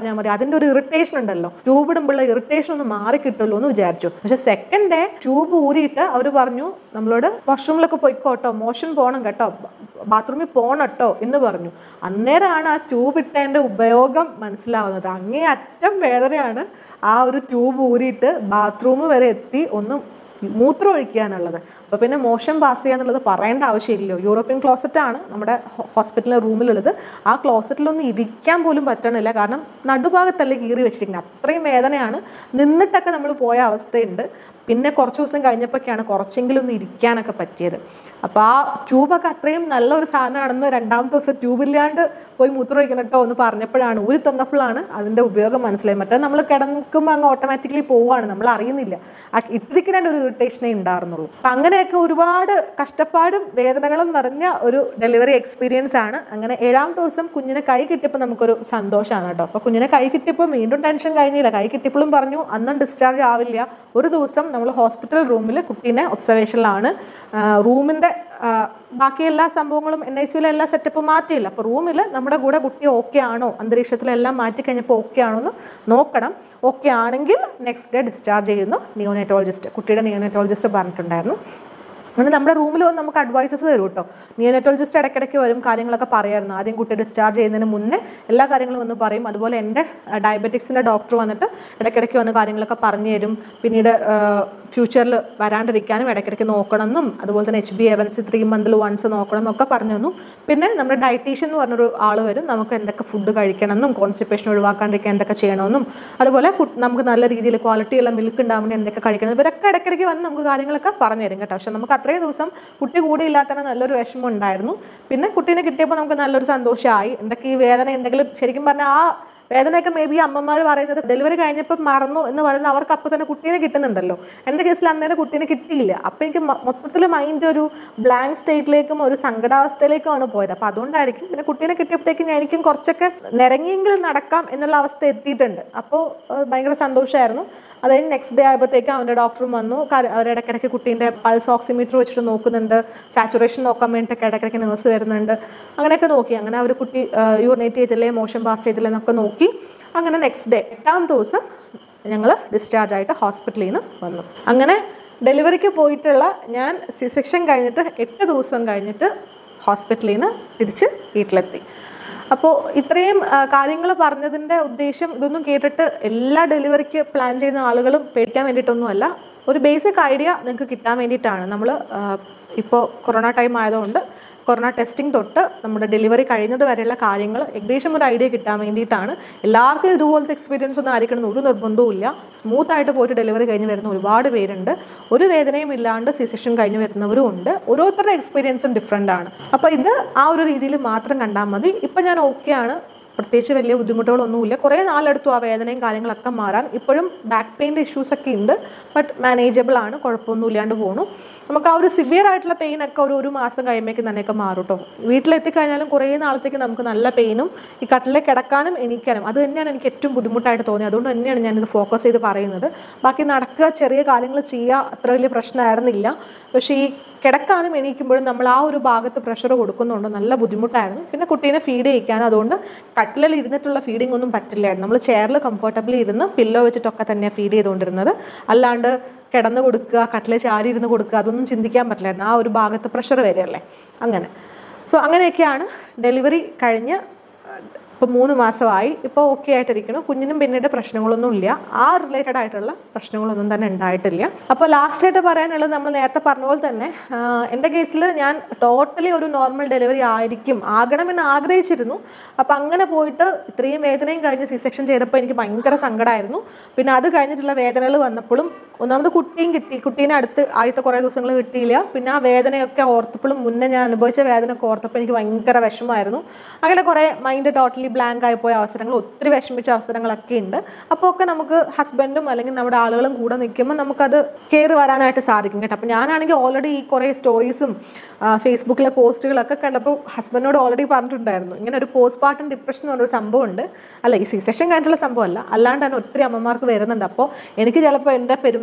അതിന്റെ ഒരു ഇറിറ്റേഷൻ ഉണ്ടല്ലോ ട്യൂബ് ഇടുമ്പോഴുള്ള ഇറിറ്റേഷൻ ഒന്ന് മാറി കിട്ടുമല്ലോ എന്ന് വിചാരിച്ചു പക്ഷെ സെക്കൻഡ് ഡേ ട്യൂബ് ഊരിയിട്ട് അവർ പറഞ്ഞു നമ്മളോട് വാഷ്റൂമിലൊക്കെ പോയിക്കോട്ടോ മോഷൻ പോകണം കേട്ടോ ബാത്റൂമിൽ പോകണം കേട്ടോ എന്ന് പറഞ്ഞു അന്നേരമാണ് ആ ട്യൂബ് ഇട്ടതിൻ്റെ ഉപയോഗം മനസ്സിലാവുന്നത് അങ്ങേ അറ്റം വേദനയാണ് ആ ഒരു ട്യൂബ് ഊരിയിട്ട് ബാത്റൂം വരെ എത്തി ഒന്ന് മൂത്രം ഒഴിക്കുക എന്നുള്ളത് അപ്പോൾ പിന്നെ മോശം പാസ് ചെയ്യുക എന്നുള്ളത് പറയേണ്ട ആവശ്യമില്ലല്ലോ യൂറോപ്യൻ ക്ലോസറ്റ് ആണ് നമ്മുടെ ഹോസ്പിറ്റലിലെ റൂമിലുള്ളത് ആ ക്ലോസറ്റിലൊന്നും ഇരിക്കാൻ പോലും പറ്റണില്ല കാരണം നടുഭാഗത്തല്ലേ കീറി വെച്ചിരിക്കുന്നത് അത്രയും വേദനയാണ് നിന്നിട്ടൊക്കെ നമ്മൾ പോയ അവസ്ഥയുണ്ട് പിന്നെ കുറച്ച് ദിവസം കഴിഞ്ഞപ്പോഴൊക്കെയാണ് കുറച്ചെങ്കിലും ഒന്ന് ഇരിക്കാനൊക്കെ പറ്റിയത് അപ്പോൾ ആ ട്യൂബൊക്കെ അത്രയും നല്ല ഒരു സാധനമാണെന്ന് രണ്ടാമത്തെ ദിവസം ട്യൂബില്ലാണ്ട് പോയി മൂത്രം ഒഴിക്കണം കേട്ടോ എന്ന് പറഞ്ഞപ്പോഴാണ് ഊരി തന്നപ്പോഴാണ് അതിൻ്റെ ഉപയോഗം മനസ്സിലായത് മറ്റേ നമ്മൾ കിടക്കുമ്പോൾ അങ്ങ് ഓട്ടോമാറ്റിക്കലി പോവുകയാണ് നമ്മൾ അറിയുന്നില്ല ആ ഇത്തിരിക്കിടേണ്ട ഒരു ഇറിറ്റേഷനേ ഉണ്ടായിരുന്നുള്ളൂ അപ്പം അങ്ങനെയൊക്കെ ഒരുപാട് കഷ്ടപ്പാടും വേദനകളും നിറഞ്ഞ ഒരു ഡെലിവറി എക്സ്പീരിയൻസ് ആണ് അങ്ങനെ ഏഴാമത്തെ ദിവസം കുഞ്ഞിനെ കൈ കിട്ടിയപ്പോൾ നമുക്കൊരു സന്തോഷമാണ് കേട്ടോ അപ്പോൾ കുഞ്ഞിനെ കൈ കിട്ടിയപ്പോൾ വീണ്ടും ടെൻഷൻ കഴിഞ്ഞില്ല കൈ കിട്ടിയപ്പോഴും പറഞ്ഞു അന്നും ഡിസ്ചാർജ് ആവില്ല ഒരു ദിവസം നമ്മൾ ഹോസ്പിറ്റൽ റൂമിൽ കുട്ടീനെ ഒബ്സർവേഷനിലാണ് റൂമിൻ്റെ ബാക്കി എല്ലാ സംഭവങ്ങളും എൻ ഐ സിയിലെ എല്ലാ സെറ്റപ്പും മാറ്റിയില്ല അപ്പോൾ റൂമിൽ നമ്മുടെ കൂടെ കുട്ടി ഓക്കെ ആണോ അന്തരീക്ഷത്തിലെല്ലാം മാറ്റി കഴിഞ്ഞപ്പോൾ ഓക്കെ ആണോ എന്ന് നോക്കണം ഓക്കെ ആണെങ്കിൽ നെക്സ്റ്റ് ഡേ ഡിസ്ചാർജ് ചെയ്യുന്നു നിയോനെറ്റോളജിസ്റ്റ് കുട്ടിയുടെ നിയോനെറ്റോളജിസ്റ്റ് പറഞ്ഞിട്ടുണ്ടായിരുന്നു അങ്ങനെ നമ്മുടെ റൂമിൽ വന്ന് നമുക്ക് അഡ്വൈസസ് തരും കേട്ടോ നിയോനെറ്റോളജിസ്റ്റ് ഇടയ്ക്കിടയ്ക്ക് വരും കാര്യങ്ങളൊക്കെ പറയായിരുന്നു ആദ്യം കുട്ടി ഡിസ്ചാർജ് ചെയ്യുന്നതിന് മുന്നേ എല്ലാ കാര്യങ്ങളും വന്ന് പറയും അതുപോലെ എൻ്റെ ഡയബറ്റിക്സിൻ്റെ ഡോക്ടർ വന്നിട്ട് ഇടയ്ക്കിടയ്ക്ക് വന്ന് കാര്യങ്ങളൊക്കെ പറഞ്ഞു തരും പിന്നീട് ഫ്യൂച്ചറിൽ വരാണ്ടിരിക്കാനും ഇടയ്ക്കിടയ്ക്ക് നോക്കണമെന്നും അതുപോലെ തന്നെ എച്ച് ബി എവൻസി ത്രീ മന്തിൽ വൺസ് നോക്കണം എന്നൊക്കെ പറഞ്ഞു തന്നു പിന്നെ നമ്മുടെ ഡയറ്റീഷ്യൻ എന്ന് പറഞ്ഞൊരു ആൾ വരും നമുക്ക് എന്തൊക്കെ ഫുഡ് കഴിക്കണമെന്നും കോൺസ്റ്റിപ്പേഷൻ ഒഴിവാക്കാണ്ടിരിക്കാൻ എന്തൊക്കെ ചെയ്യണമെന്നും അതുപോലെ കു- നമുക്ക് നല്ല രീതിയിൽ ക്വാളിറ്റിയുള്ള മിൽക്ക് ഉണ്ടാവുന്ന എന്തൊക്കെ കഴിക്കണം ഇവരൊക്കെ ഇടയ്ക്കിടയ്ക്ക് വന്ന് നമുക്ക് കാര്യങ്ങളൊക്കെ പറഞ്ഞു തരും കേട്ടോ പക്ഷെ നമുക്ക് അത്രയും ദിവസം കുട്ടി കൂടെ ഇല്ലാത്തതിന് നല്ലൊരു വിഷമം ഉണ്ടായിരുന്നു പിന്നെ കുട്ടീനെ കിട്ടിയപ്പോൾ നമുക്ക് നല്ലൊരു സന്തോഷമായി എന്തൊക്കെ ഈ വേദന എന്തെങ്കിലും ശരിക്കും പറഞ്ഞാൽ ആ വേദനയൊക്കെ മേ ബി അമ്മമാർ പറയുന്നത് ഡെലിവറി കഴിഞ്ഞപ്പോൾ മറന്നു എന്ന് പറയുന്നത് അവർക്ക് അപ്പോൾ തന്നെ കുട്ടീനെ കിട്ടുന്നുണ്ടല്ലോ എൻ്റെ കേസിൽ അന്നേരം കുട്ടീനെ കിട്ടിയില്ല അപ്പോൾ എനിക്ക് മൊത്തത്തിൽ മൈൻഡ് ഒരു ബ്ലാങ്ക് സ്റ്റേറ്റിലേക്കും ഒരു സങ്കടാവസ്ഥയിലേക്കുമാണ് പോയത് അപ്പോൾ അതുകൊണ്ടായിരിക്കും പിന്നെ കുട്ടീനെ കിട്ടിയപ്പോഴത്തേക്കും ഞാൻ എനിക്കും കുറച്ചൊക്കെ നിരങ്ങിയെങ്കിലും നടക്കാം എന്നുള്ള അവസ്ഥ എത്തിയിട്ടുണ്ട് അപ്പോൾ ഏഹ്, ഭയങ്കര സന്തോഷമായിരുന്നു അത് കഴിഞ്ഞ് നെക്സ്റ്റ് ഡേ ആയപ്പോഴത്തേക്കും അവൻ്റെ ഡോക്ടറും വന്നു കാര്യം അവർ ഇടയ്ക്കിടയ്ക്ക് കുട്ടീൻ്റെ പൾസ് ഓക്സിമീറ്റർ വെച്ചിട്ട് നോക്കുന്നുണ്ട് സാച്ചുറേഷൻ നോക്കാൻ വേണ്ടിയിട്ടൊക്കെ ഇടയ്ക്കിടയ്ക്ക് നേഴ്സ് വരുന്നുണ്ട് അങ്ങനെയൊക്കെ നോക്കി അങ്ങനെ അവർ കുട്ടി യൂറിനേറ്റ് ചെയ്തില്ലേ മോഷൻ പാസ് ചെയ്തില്ലേ എന്നൊക്കെ നോക്കി അങ്ങനെ നെക്സ്റ്റ് ഡേ എട്ടാം ദിവസം ഞങ്ങൾ ഡിസ്ചാർജ് ആയിട്ട് ഹോസ്പിറ്റലിൽ നിന്ന് വന്നു അങ്ങനെ ഡെലിവറിക്ക് പോയിട്ടുള്ള ഞാൻ സി സെക്ഷൻ കഴിഞ്ഞിട്ട് എട്ട് ദിവസം കഴിഞ്ഞിട്ട് ഹോസ്പിറ്റലിൽ നിന്ന് തിരിച്ച് വീട്ടിലെത്തി അപ്പോൾ ഇത്രയും കാര്യങ്ങൾ പറഞ്ഞതിൻ്റെ ഉദ്ദേശം ഇതൊന്നും കേട്ടിട്ട് എല്ലാ ഡെലിവറിക്ക് പ്ലാൻ ചെയ്യുന്ന ആളുകളും പേടിക്കാൻ വേണ്ടിയിട്ടൊന്നുമല്ല ഒരു ബേസിക് ഐഡിയ നിങ്ങൾക്ക് കിട്ടാൻ വേണ്ടിയിട്ടാണ് നമ്മൾ ഇപ്പോൾ കൊറോണ ടൈം ആയതുകൊണ്ട് കൊറോണ ടെസ്റ്റിംഗ് തൊട്ട് നമ്മുടെ ഡെലിവറി കഴിയുന്നത് വരെയുള്ള കാര്യങ്ങൾ ഏകദേശം ഒരു ഐഡിയ കിട്ടാൻ വേണ്ടിയിട്ടാണ് എല്ലാവർക്കും ഇതുപോലത്തെ എക്സ്പീരിയൻസ് ഒന്നും ആയിരിക്കണം എന്ന് ഒരു നിർബന്ധവും ഇല്ല സ്മൂത്ത് ആയിട്ട് പോയിട്ട് ഡെലിവറി കഴിഞ്ഞ് വരുന്ന ഒരുപാട് പേരുണ്ട് ഒരു വേദനയും ഇല്ലാണ്ട് സിസെഷൻ കഴിഞ്ഞ് വരുന്നവരും ഉണ്ട് ഓരോരുത്തരുടെ എക്സ്പീരിയൻസും ഡിഫറെൻ്റ് ആണ് അപ്പോൾ ഇത് ആ ഒരു രീതിയിൽ മാത്രം കണ്ടാൽ മതി ഇപ്പം ഞാൻ ഓക്കെയാണ് പ്രത്യേകിച്ച് വലിയ ബുദ്ധിമുട്ടുകളൊന്നുമില്ല കുറേ നാളെടുത്തു ആ വേദനയും കാര്യങ്ങളൊക്കെ മാറാൻ ഇപ്പോഴും ബാക്ക് പെയിൻ്റെ ഇഷ്യൂസ് ഒക്കെ ഉണ്ട് ബട്ട് മാനേജബിൾ ആണ് കുഴപ്പമൊന്നും ഇല്ലാണ്ട് പോണു നമുക്ക് ആ ഒരു സിവിയർ ആയിട്ടുള്ള പെയിൻ ഒക്കെ ഒരു ഒരു മാസം കഴിയുമ്പോഴേക്കും തന്നെയൊക്കെ മാറും കേട്ടോ വീട്ടിലെത്തിക്കഴിഞ്ഞാലും കുറേ നാളത്തേക്ക് നമുക്ക് നല്ല പെയിനും ഈ കട്ടിലെ കിടക്കാനും എണീക്കാനും അത് തന്നെയാണ് എനിക്ക് ഏറ്റവും ബുദ്ധിമുട്ടായിട്ട് തോന്നിയത് അതുകൊണ്ട് തന്നെയാണ് ഞാനിത് ഫോക്കസ് ചെയ്ത് പറയുന്നത് ബാക്കി നടക്കുക ചെറിയ കാര്യങ്ങൾ ചെയ്യുക അത്ര വലിയ പ്രശ്നമായിരുന്നില്ല പക്ഷേ ഈ കിടക്കാനും എണീക്കുമ്പോഴും നമ്മൾ ആ ഒരു ഭാഗത്ത് പ്രഷർ കൊടുക്കുന്നുണ്ട് നല്ല ബുദ്ധിമുട്ടായിരുന്നു പിന്നെ കുട്ടീനെ ഫീഡ് ചെയ്യിക്കാനും അതുകൊണ്ട് കട്ടിലിൽ ഇരുന്നിട്ടുള്ള ഫീഡിംഗ് ഒന്നും പറ്റില്ലായിരുന്നു നമ്മൾ ചെയറിൽ കംഫർട്ടബിളി ഇരുന്ന് പില്ലോ വെച്ചിട്ടൊക്കെ തന്നെയാണ് ഫീഡ് ചെയ്തുകൊണ്ടിരുന്നത് അല്ലാണ്ട് കിടന്ന് കൊടുക്കുക കട്ടിലെ ചാരി ഇരുന്ന് കൊടുക്കുക അതൊന്നും ചിന്തിക്കാൻ പറ്റില്ലായിരുന്നു ആ ഒരു ഭാഗത്ത് പ്രഷർ വരികയല്ലേ അങ്ങനെ സോ അങ്ങനെയൊക്കെയാണ് ഡെലിവറി കഴിഞ്ഞ് ഇപ്പോൾ മൂന്ന് മാസമായി ഇപ്പോൾ ഓക്കെ ആയിട്ടിരിക്കണം കുഞ്ഞിനും പിന്നീട് പ്രശ്നങ്ങളൊന്നും ഇല്ല ആ റിലേറ്റഡ് ആയിട്ടുള്ള പ്രശ്നങ്ങളൊന്നും തന്നെ ഉണ്ടായിട്ടില്ല അപ്പോൾ ലാസ്റ്റ് ആയിട്ട് പറയാനുള്ളത് നമ്മൾ നേരത്തെ പറഞ്ഞ പോലെ തന്നെ ആഹ്, എൻ്റെ കേസിൽ ഞാൻ ടോട്ടലി ഒരു നോർമൽ ഡെലിവറി ആയിരിക്കും ആകണമെന്ന് ആഗ്രഹിച്ചിരുന്നു അപ്പോൾ അങ്ങനെ പോയിട്ട് ഇത്രയും വേദനയും കഴിഞ്ഞ് സി സെക്ഷൻ ചെയ്തപ്പോൾ എനിക്ക് ഭയങ്കര സങ്കടമായിരുന്നു പിന്നെ അത് കഴിഞ്ഞിട്ടുള്ള വേദനകൾ വന്നപ്പോഴും ഒന്നാമത് കുട്ടിയും കിട്ടി കുട്ടീനെ അടുത്ത് ആദ്യത്തെ കുറേ ദിവസങ്ങൾ കിട്ടിയില്ല പിന്നെ ആ വേദനയൊക്കെ ഓർത്തപ്പോഴും മുന്നേ ഞാൻ അനുഭവിച്ച വേദന ഒക്കെ ഓർത്തപ്പോൾ എനിക്ക് ഭയങ്കര വിഷമമായിരുന്നു അങ്ങനെ കുറേ മൈൻഡ് ടോട്ടലി ബ്ലാങ്ക് ആയിപ്പോയ അവസരങ്ങൾ ഒത്തിരി വിഷമിച്ച അവസരങ്ങളൊക്കെ ഉണ്ട് അപ്പോൾ ഒക്കെ നമുക്ക് ഹസ്ബൻഡും അല്ലെങ്കിൽ നമ്മുടെ ആളുകളും കൂടെ നിൽക്കുമ്പോൾ നമുക്കത് കയറി വരാനായിട്ട് സാധിക്കും കേട്ടോ അപ്പോൾ ഞാനാണെങ്കിൽ ഓൾറെഡി ഈ കുറേ സ്റ്റോറീസും ഫേസ്ബുക്കിലെ പോസ്റ്റുകളൊക്കെ കണ്ടപ്പോൾ ഹസ്ബൻഡിനോട് ഓൾറെഡി പറഞ്ഞിട്ടുണ്ടായിരുന്നു ഇങ്ങനെ ഒരു പോസ്റ്റ് പാർട്ടം ഡിപ്രഷൻ എന്ന് പറഞ്ഞൊരു സംഭവമുണ്ട് അല്ല ഈ സി സെഷൻ കഴിഞ്ഞിട്ടുള്ള സംഭവമല്ല അല്ലാണ്ട് തന്നെ ഒത്തിരി അമ്മമാർക്ക് വരുന്നുണ്ട് അപ്പോൾ എനിക്ക് ചിലപ്പോൾ എൻ്റെ പെരുമാറ്റം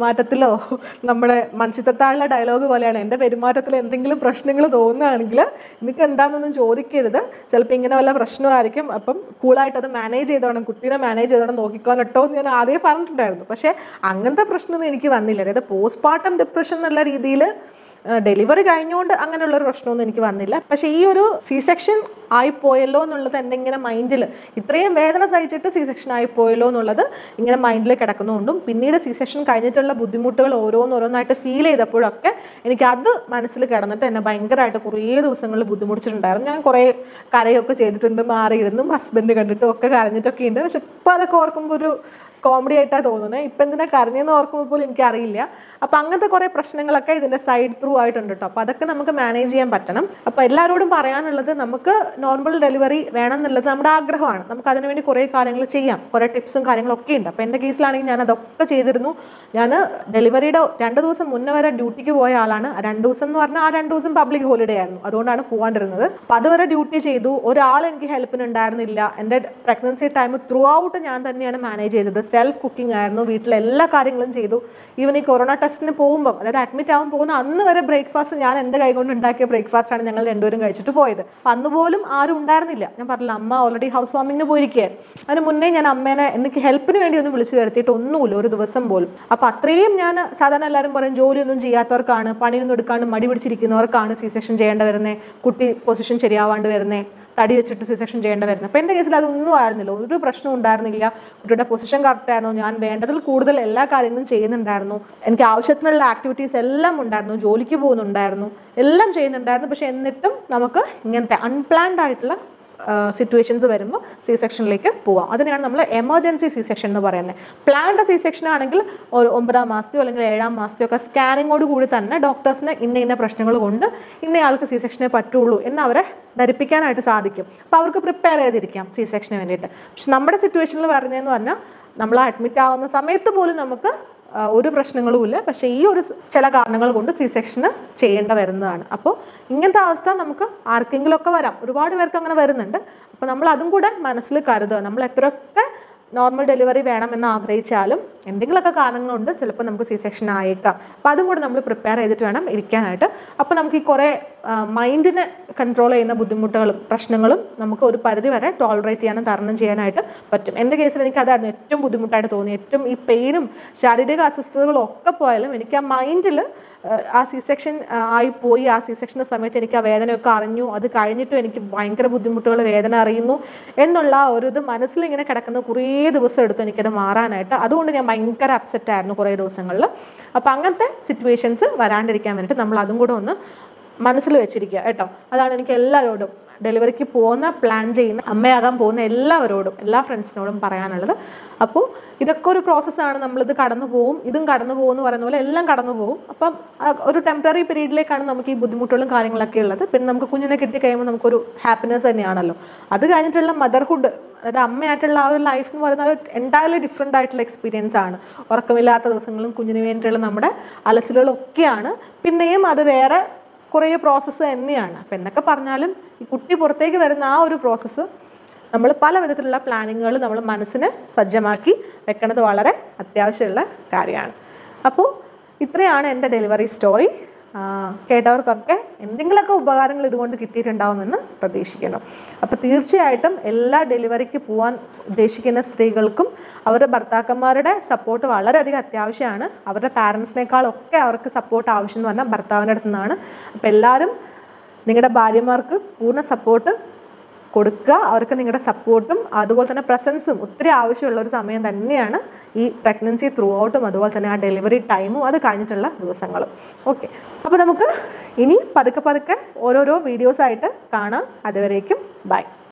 പെരുമാറ്റത്തിലോ നമ്മുടെ മൺചിത്രത്താഴിലെ ഡയലോഗ് പോലെയാണ് എൻ്റെ പെരുമാറ്റത്തിൽ എന്തെങ്കിലും പ്രശ്നങ്ങൾ തോന്നുകയാണെങ്കിൽ എനിക്ക് എന്താണെന്നൊന്നും ചോദിക്കരുത് ചിലപ്പോൾ ഇങ്ങനെ വല്ല പ്രശ്നമായിരിക്കും അപ്പം കൂളായിട്ട് അത് മാനേജ് ചെയ്തോണം കുട്ടീനെ മാനേജ് ചെയ്തോണം നോക്കിക്കോണം കേട്ടോ എന്ന് ഞാൻ ആദ്യമേ പറഞ്ഞിട്ടുണ്ടായിരുന്നു പക്ഷേ അങ്ങനത്തെ പ്രശ്നമൊന്നും എനിക്ക് വന്നില്ല അതായത് പോസ്റ്റ്മോർട്ടം ഡിപ്രഷൻ എന്നുള്ള രീതിയിൽ ഡെലിവറി കഴിഞ്ഞുകൊണ്ട് അങ്ങനെയുള്ള ഒരു പ്രശ്നമൊന്നും എനിക്ക് വന്നില്ല പക്ഷേ ഈ ഒരു സി സെക്ഷൻ ആയിപ്പോയല്ലോ എന്നുള്ളത് എൻ്റെ ഇങ്ങനെ മൈൻഡിൽ ഇത്രയും വേദന സഹിച്ചിട്ട് സി സെക്ഷൻ ആയിപ്പോയല്ലോ എന്നുള്ളത് ഇങ്ങനെ മൈൻഡിൽ കിടക്കുന്നതുകൊണ്ടും പിന്നീട് സി സെക്ഷൻ കഴിഞ്ഞിട്ടുള്ള ബുദ്ധിമുട്ടുകൾ ഓരോന്നോരോന്നായിട്ട് ഫീൽ ചെയ്തപ്പോഴൊക്കെ എനിക്ക് അത് മനസ്സിൽ കിടന്നിട്ട് എന്നെ ഭയങ്കരമായിട്ട് കുറേ ദിവസങ്ങളിൽ ബുദ്ധിമുട്ടിച്ചിട്ടുണ്ടായിരുന്നു ഞാൻ കുറേ കരയൊക്കെ ചെയ്തിട്ടുണ്ട് മാറിയിരുന്നും ഹസ്ബൻഡ് കണ്ടിട്ടും ഒക്കെ കരഞ്ഞിട്ടൊക്കെ ഉണ്ട് പക്ഷെ ഇപ്പോൾ അതൊക്കെ ഓർക്കുമ്പോൾ ഒരു കോമഡി ആയിട്ടാണ് തോന്നുന്നത് ഇപ്പം എന്തിനാ കരഞ്ഞെന്ന് ഓർക്കുമ്പോൾ പോലും എനിക്കറിയില്ല അപ്പം അങ്ങനത്തെ കുറേ പ്രശ്നങ്ങളൊക്കെ ഇതിൻ്റെ സൈഡ് ത്രൂ ആയിട്ടുണ്ട് കേട്ടോ അപ്പോൾ അതൊക്കെ നമുക്ക് മാനേജ് ചെയ്യാൻ പറ്റണം അപ്പോൾ എല്ലാവരോടും പറയാനുള്ളത് നമുക്ക് നോർമൽ ഡെലിവറി വേണം എന്നുള്ളത് നമ്മുടെ ആഗ്രഹമാണ് നമുക്ക് അതിനുവേണ്ടി കുറേ കാര്യങ്ങൾ ചെയ്യാം കുറേ ടിപ്സും കാര്യങ്ങളൊക്കെ ഉണ്ട് അപ്പോൾ എൻ്റെ കേസിലാണെങ്കിൽ ഞാൻ അതൊക്കെ ചെയ്തിരുന്നു ഞാൻ ഡെലിവറിയുടെ രണ്ട് ദിവസം മുന്നേ വരെ ഡ്യൂട്ടിക്ക് പോയ ആളാണ് ആ രണ്ട് ദിവസം എന്ന് പറഞ്ഞാൽ ആ രണ്ട് ദിവസം പബ്ലിക് ഹോളിഡേ ആയിരുന്നു അതുകൊണ്ടാണ് പോകാണ്ടിരുന്നത് അപ്പോൾ അതുവരെ ഡ്യൂട്ടി ചെയ്തു ഒരാൾ എനിക്ക് ഹെൽപ്പിന് ഉണ്ടായിരുന്നില്ല എൻ്റെ പ്രഗ്നൻസി ടൈം ത്രൂ ഔട്ട് ഞാൻ തന്നെയാണ് മാനേജ് ചെയ്തത് സെൽഫ് കുക്കിംഗ് ആയിരുന്നു വീട്ടിലെ എല്ലാ കാര്യങ്ങളും ചെയ്തു ഈവൻ ഈ കൊറോണ ടെസ്റ്റിന് പോകുമ്പോൾ അതായത് അഡ്മിറ്റ് ആവാൻ പോകുന്ന അന്ന് വരെ ബ്രേക്ക്ഫാസ്റ്റ് ഞാൻ എൻ്റെ കൈകൊണ്ട് ഉണ്ടാക്കിയ ബ്രേക്ക്ഫാസ്റ്റ് ആണ് ഞങ്ങൾ രണ്ടുപേരും കഴിച്ചിട്ട് പോയത് അപ്പം അന്ന് പോലും ആരും ഉണ്ടായിരുന്നില്ല ഞാൻ പറഞ്ഞില്ല അമ്മ ഓൾറെഡി ഹൗസ് വാമിങ്ങിന് പോയിരിക്കുകയാണ് അതിന് മുന്നേ ഞാൻ അമ്മേനെ എനിക്ക് ഹെൽപ്പിന് വേണ്ടി ഒന്ന് വിളിച്ചു വരുത്തിയിട്ട് ഒന്നുമില്ല ഒരു ദിവസം പോലും അപ്പം അത്രയും ഞാൻ സാധാരണ എല്ലാവരും പറയും ജോലിയൊന്നും ചെയ്യാത്തവർക്കാണ് പണിയൊന്നും എടുക്കാണ്ട് മടി പിടിച്ചിരിക്കുന്നവർക്കാണ് സി സെക്ഷൻ ചെയ്യേണ്ട വരുന്നത് കുട്ടി പൊസിഷൻ ശരിയാവാണ്ട് വരുന്നത് തടി വെച്ചിട്ട് സി സെക്ഷൻ ചെയ്യേണ്ട വരുന്നത് അപ്പോൾ എൻ്റെ കേസിൽ അതൊന്നും ആയിരുന്നില്ല ഒരു പ്രശ്നവും ഉണ്ടായിരുന്നില്ല കുട്ടിയുടെ പൊസിഷൻ കറക്റ്റ് ആയിരുന്നു ഞാൻ വേണ്ടതിൽ കൂടുതൽ എല്ലാ കാര്യങ്ങളും ചെയ്യുന്നുണ്ടായിരുന്നു എനിക്ക് ആവശ്യത്തിനുള്ള ആക്ടിവിറ്റീസ് എല്ലാം ഉണ്ടായിരുന്നു ജോലിക്ക് പോകുന്നുണ്ടായിരുന്നു എല്ലാം ചെയ്യുന്നുണ്ടായിരുന്നു പക്ഷേ എന്നിട്ടും നമുക്ക് ഇങ്ങനത്തെ അൺപ്ലാൻഡ് ആയിട്ടുള്ള സിറ്റുവേഷൻസ് വരുമ്പോൾ സി സെക്ഷനിലേക്ക് പോവാം അതിനെയാണ് നമ്മൾ എമർജൻസി സി സെക്ഷൻ എന്ന് പറയുന്നത് പ്ലാൻഡ് സി സെക്ഷൻ ആണെങ്കിൽ ഒരു ഒമ്പതാം മാസത്തെയോ അല്ലെങ്കിൽ ഏഴാം മാസത്തെയോ ഒക്കെ സ്കാനിങ്ങോട് കൂടി തന്നെ ഡോക്ടേഴ്സിന് ഇന്ന ഇന്ന പ്രശ്നങ്ങൾ കൊണ്ട് ഇന്നയാൾക്ക് സി സെക്ഷനെ പറ്റുള്ളൂ എന്ന് അവരെ ധരിപ്പിക്കാനായിട്ട് സാധിക്കും അപ്പോൾ അവർക്ക് പ്രിപ്പയർ ചെയ്തിരിക്കാം സി സെക്ഷന് വേണ്ടിയിട്ട് പക്ഷെ നമ്മുടെ സിറ്റുവേഷനിൽ പറഞ്ഞതെന്ന് പറഞ്ഞാൽ നമ്മൾ അഡ്മിറ്റ് ആവുന്ന സമയത്ത് പോലും നമുക്ക് ആ, ഒരു പ്രശ്നങ്ങളും ഇല്ല പക്ഷേ ഈ ഒരു സ് ചില കാരണങ്ങൾ കൊണ്ട് സി സെക്ഷന് ചെയ്യേണ്ട വരുന്നതാണ് അപ്പോൾ ഇങ്ങനത്തെ അവസ്ഥ നമുക്ക് ആർക്കെങ്കിലുമൊക്കെ വരാം ഒരുപാട് പേർക്ക് അങ്ങനെ വരുന്നുണ്ട് അപ്പോൾ നമ്മൾ അതും കൂടെ മനസ്സിൽ കരുതുക നമ്മൾ എത്രയൊക്കെ നോർമൽ ഡെലിവറി വേണമെന്ന് ആഗ്രഹിച്ചാലും എന്തെങ്കിലുമൊക്കെ കാരണങ്ങളുണ്ട് ചിലപ്പോൾ നമുക്ക് സി സെക്ഷൻ ആയേക്കാം അപ്പോൾ അതും കൂടെ നമ്മൾ പ്രിപ്പയർ ചെയ്തിട്ട് വേണം ഇരിക്കാനായിട്ട് അപ്പോൾ നമുക്ക് ഈ കുറേ മൈൻഡിനെ കൺട്രോൾ ചെയ്യുന്ന ബുദ്ധിമുട്ടുകളും പ്രശ്നങ്ങളും നമുക്ക് ഒരു പരിധി വരെ ടോളറേറ്റ് ചെയ്യാനും തരണം ചെയ്യാനായിട്ട് പറ്റും എൻ്റെ കേസിൽ എനിക്ക് അതായിരുന്നു ഏറ്റവും ബുദ്ധിമുട്ടായിട്ട് തോന്നി ഏറ്റവും ഈ പെയിനും ശാരീരിക അസ്വസ്ഥതകളും ഒക്കെ പോയാലും എനിക്ക് ആ മൈൻഡിൽ ആ സി സെക്ഷൻ ആയി പോയി ആ സി സെക്ഷൻ്റെ സമയത്ത് എനിക്ക് ആ വേദനയൊക്കെ അറിഞ്ഞു അത് കഴിഞ്ഞിട്ടും എനിക്ക് ഭയങ്കര ബുദ്ധിമുട്ടുകൾ വേദന അറിയുന്നു എന്നുള്ള ആ ഒരു ഇത് മനസ്സിലിങ്ങനെ കിടക്കുന്ന കുറേ ദിവസം എടുത്തു എനിക്കത് മാറാനായിട്ട് അതുകൊണ്ട് ഞാൻ ഭയങ്കര അപ്സെറ്റ് ആയിരുന്നു കുറേ ദിവസങ്ങളിൽ അപ്പോൾ അങ്ങനത്തെ സിറ്റുവേഷൻസ് വരാണ്ടിരിക്കാൻ വേണ്ടിയിട്ട് നമ്മൾ അതും കൂടെ ഒന്ന് മനസ്സിൽ വെച്ചിരിക്കുക കേട്ടോ അതാണ് എനിക്ക് എല്ലാവരോടും ഡെലിവറിക്ക് പോകുന്ന പ്ലാൻ ചെയ്യുന്ന അമ്മയാകാൻ പോകുന്ന എല്ലാവരോടും എല്ലാ ഫ്രണ്ട്സിനോടും പറയാനുള്ളത് അപ്പോൾ ഇതൊക്കെ ഒരു പ്രോസസ്സാണ് നമ്മളിത് കടന്നു പോകും ഇതും കടന്നു പോകും എന്ന് പറയുന്ന പോലെ എല്ലാം കടന്നു പോകും അപ്പം ആ ഒരു ടെമ്പററി പീരീഡിലേക്കാണ് നമുക്ക് ഈ ബുദ്ധിമുട്ടുകളും കാര്യങ്ങളൊക്കെ ഉള്ളത് പിന്നെ നമുക്ക് കുഞ്ഞിനെ കിട്ടി കഴിയുമ്പോൾ നമുക്കൊരു ഹാപ്പിനെസ് തന്നെയാണല്ലോ അത് കഴിഞ്ഞിട്ടുള്ള മദർഹുഡ് അതായത് അമ്മയായിട്ടുള്ള ആ ഒരു ലൈഫ് എന്ന് പറയുന്നത് എൻറ്റയർലി ഡിഫറെൻ്റ് ആയിട്ടുള്ള എക്സ്പീരിയൻസ് ആണ് ഉറക്കമില്ലാത്ത ദിവസങ്ങളും കുഞ്ഞിന് വേണ്ടിയിട്ടുള്ള നമ്മുടെ അലച്ചിലുകളും ഒക്കെയാണ് പിന്നെയും അത് വേറെ കുറേ പ്രോസസ്സ് തന്നെയാണ് അപ്പം എന്നൊക്കെ പറഞ്ഞാലും ഈ കുട്ടി പുറത്തേക്ക് വരുന്ന ആ ഒരു പ്രോസസ്സ് നമ്മൾ പല വിധത്തിലുള്ള പ്ലാനിങ്ങുകൾ നമ്മൾ മനസ്സിന് സജ്ജമാക്കി വെക്കുന്നത് വളരെ അത്യാവശ്യമുള്ള കാര്യമാണ് അപ്പോൾ ഇത്രയാണ് എൻ്റെ ഡെലിവറി സ്റ്റോറി കേട്ടവർക്കൊക്കെ എന്തെങ്കിലുമൊക്കെ ഉപകാരങ്ങൾ ഇതുകൊണ്ട് കിട്ടിയിട്ടുണ്ടാവുമെന്ന് പ്രതീക്ഷിക്കുന്നു അപ്പോൾ തീർച്ചയായിട്ടും എല്ലാ ഡെലിവറിക്ക് പോകാൻ ഉദ്ദേശിക്കുന്ന സ്ത്രീകൾക്കും അവരുടെ ഭർത്താക്കന്മാരുടെ സപ്പോർട്ട് വളരെയധികം അത്യാവശ്യമാണ് അവരുടെ പാരൻസിനേക്കാളൊക്കെ അവർക്ക് സപ്പോർട്ട് ആവശ്യം എന്ന് പറഞ്ഞാൽ ഭർത്താവിൻ്റെ അടുത്ത് നിന്നാണ് അപ്പോൾ എല്ലാവരും നിങ്ങളുടെ ഭാര്യമാർക്ക് പൂർണ്ണ സപ്പോർട്ട് കൊടുക്കുക അവർക്ക് നിങ്ങളുടെ സപ്പോർട്ടും അതുപോലെ തന്നെ പ്രസൻസും ഒത്തിരി ആവശ്യമുള്ള ഒരു സമയം തന്നെയാണ് ഈ പ്രഗ്നൻസി ത്രൂ ഔട്ടും അതുപോലെ തന്നെ ആ ഡെലിവറി ടൈമും അത് കഴിഞ്ഞിട്ടുള്ള ദിവസങ്ങളും ഓക്കെ അപ്പോൾ നമുക്ക് ഇനി പതുക്കെ പതുക്കെ ഓരോരോ വീഡിയോസായിട്ട് കാണാം അതുവരേക്കും ബൈ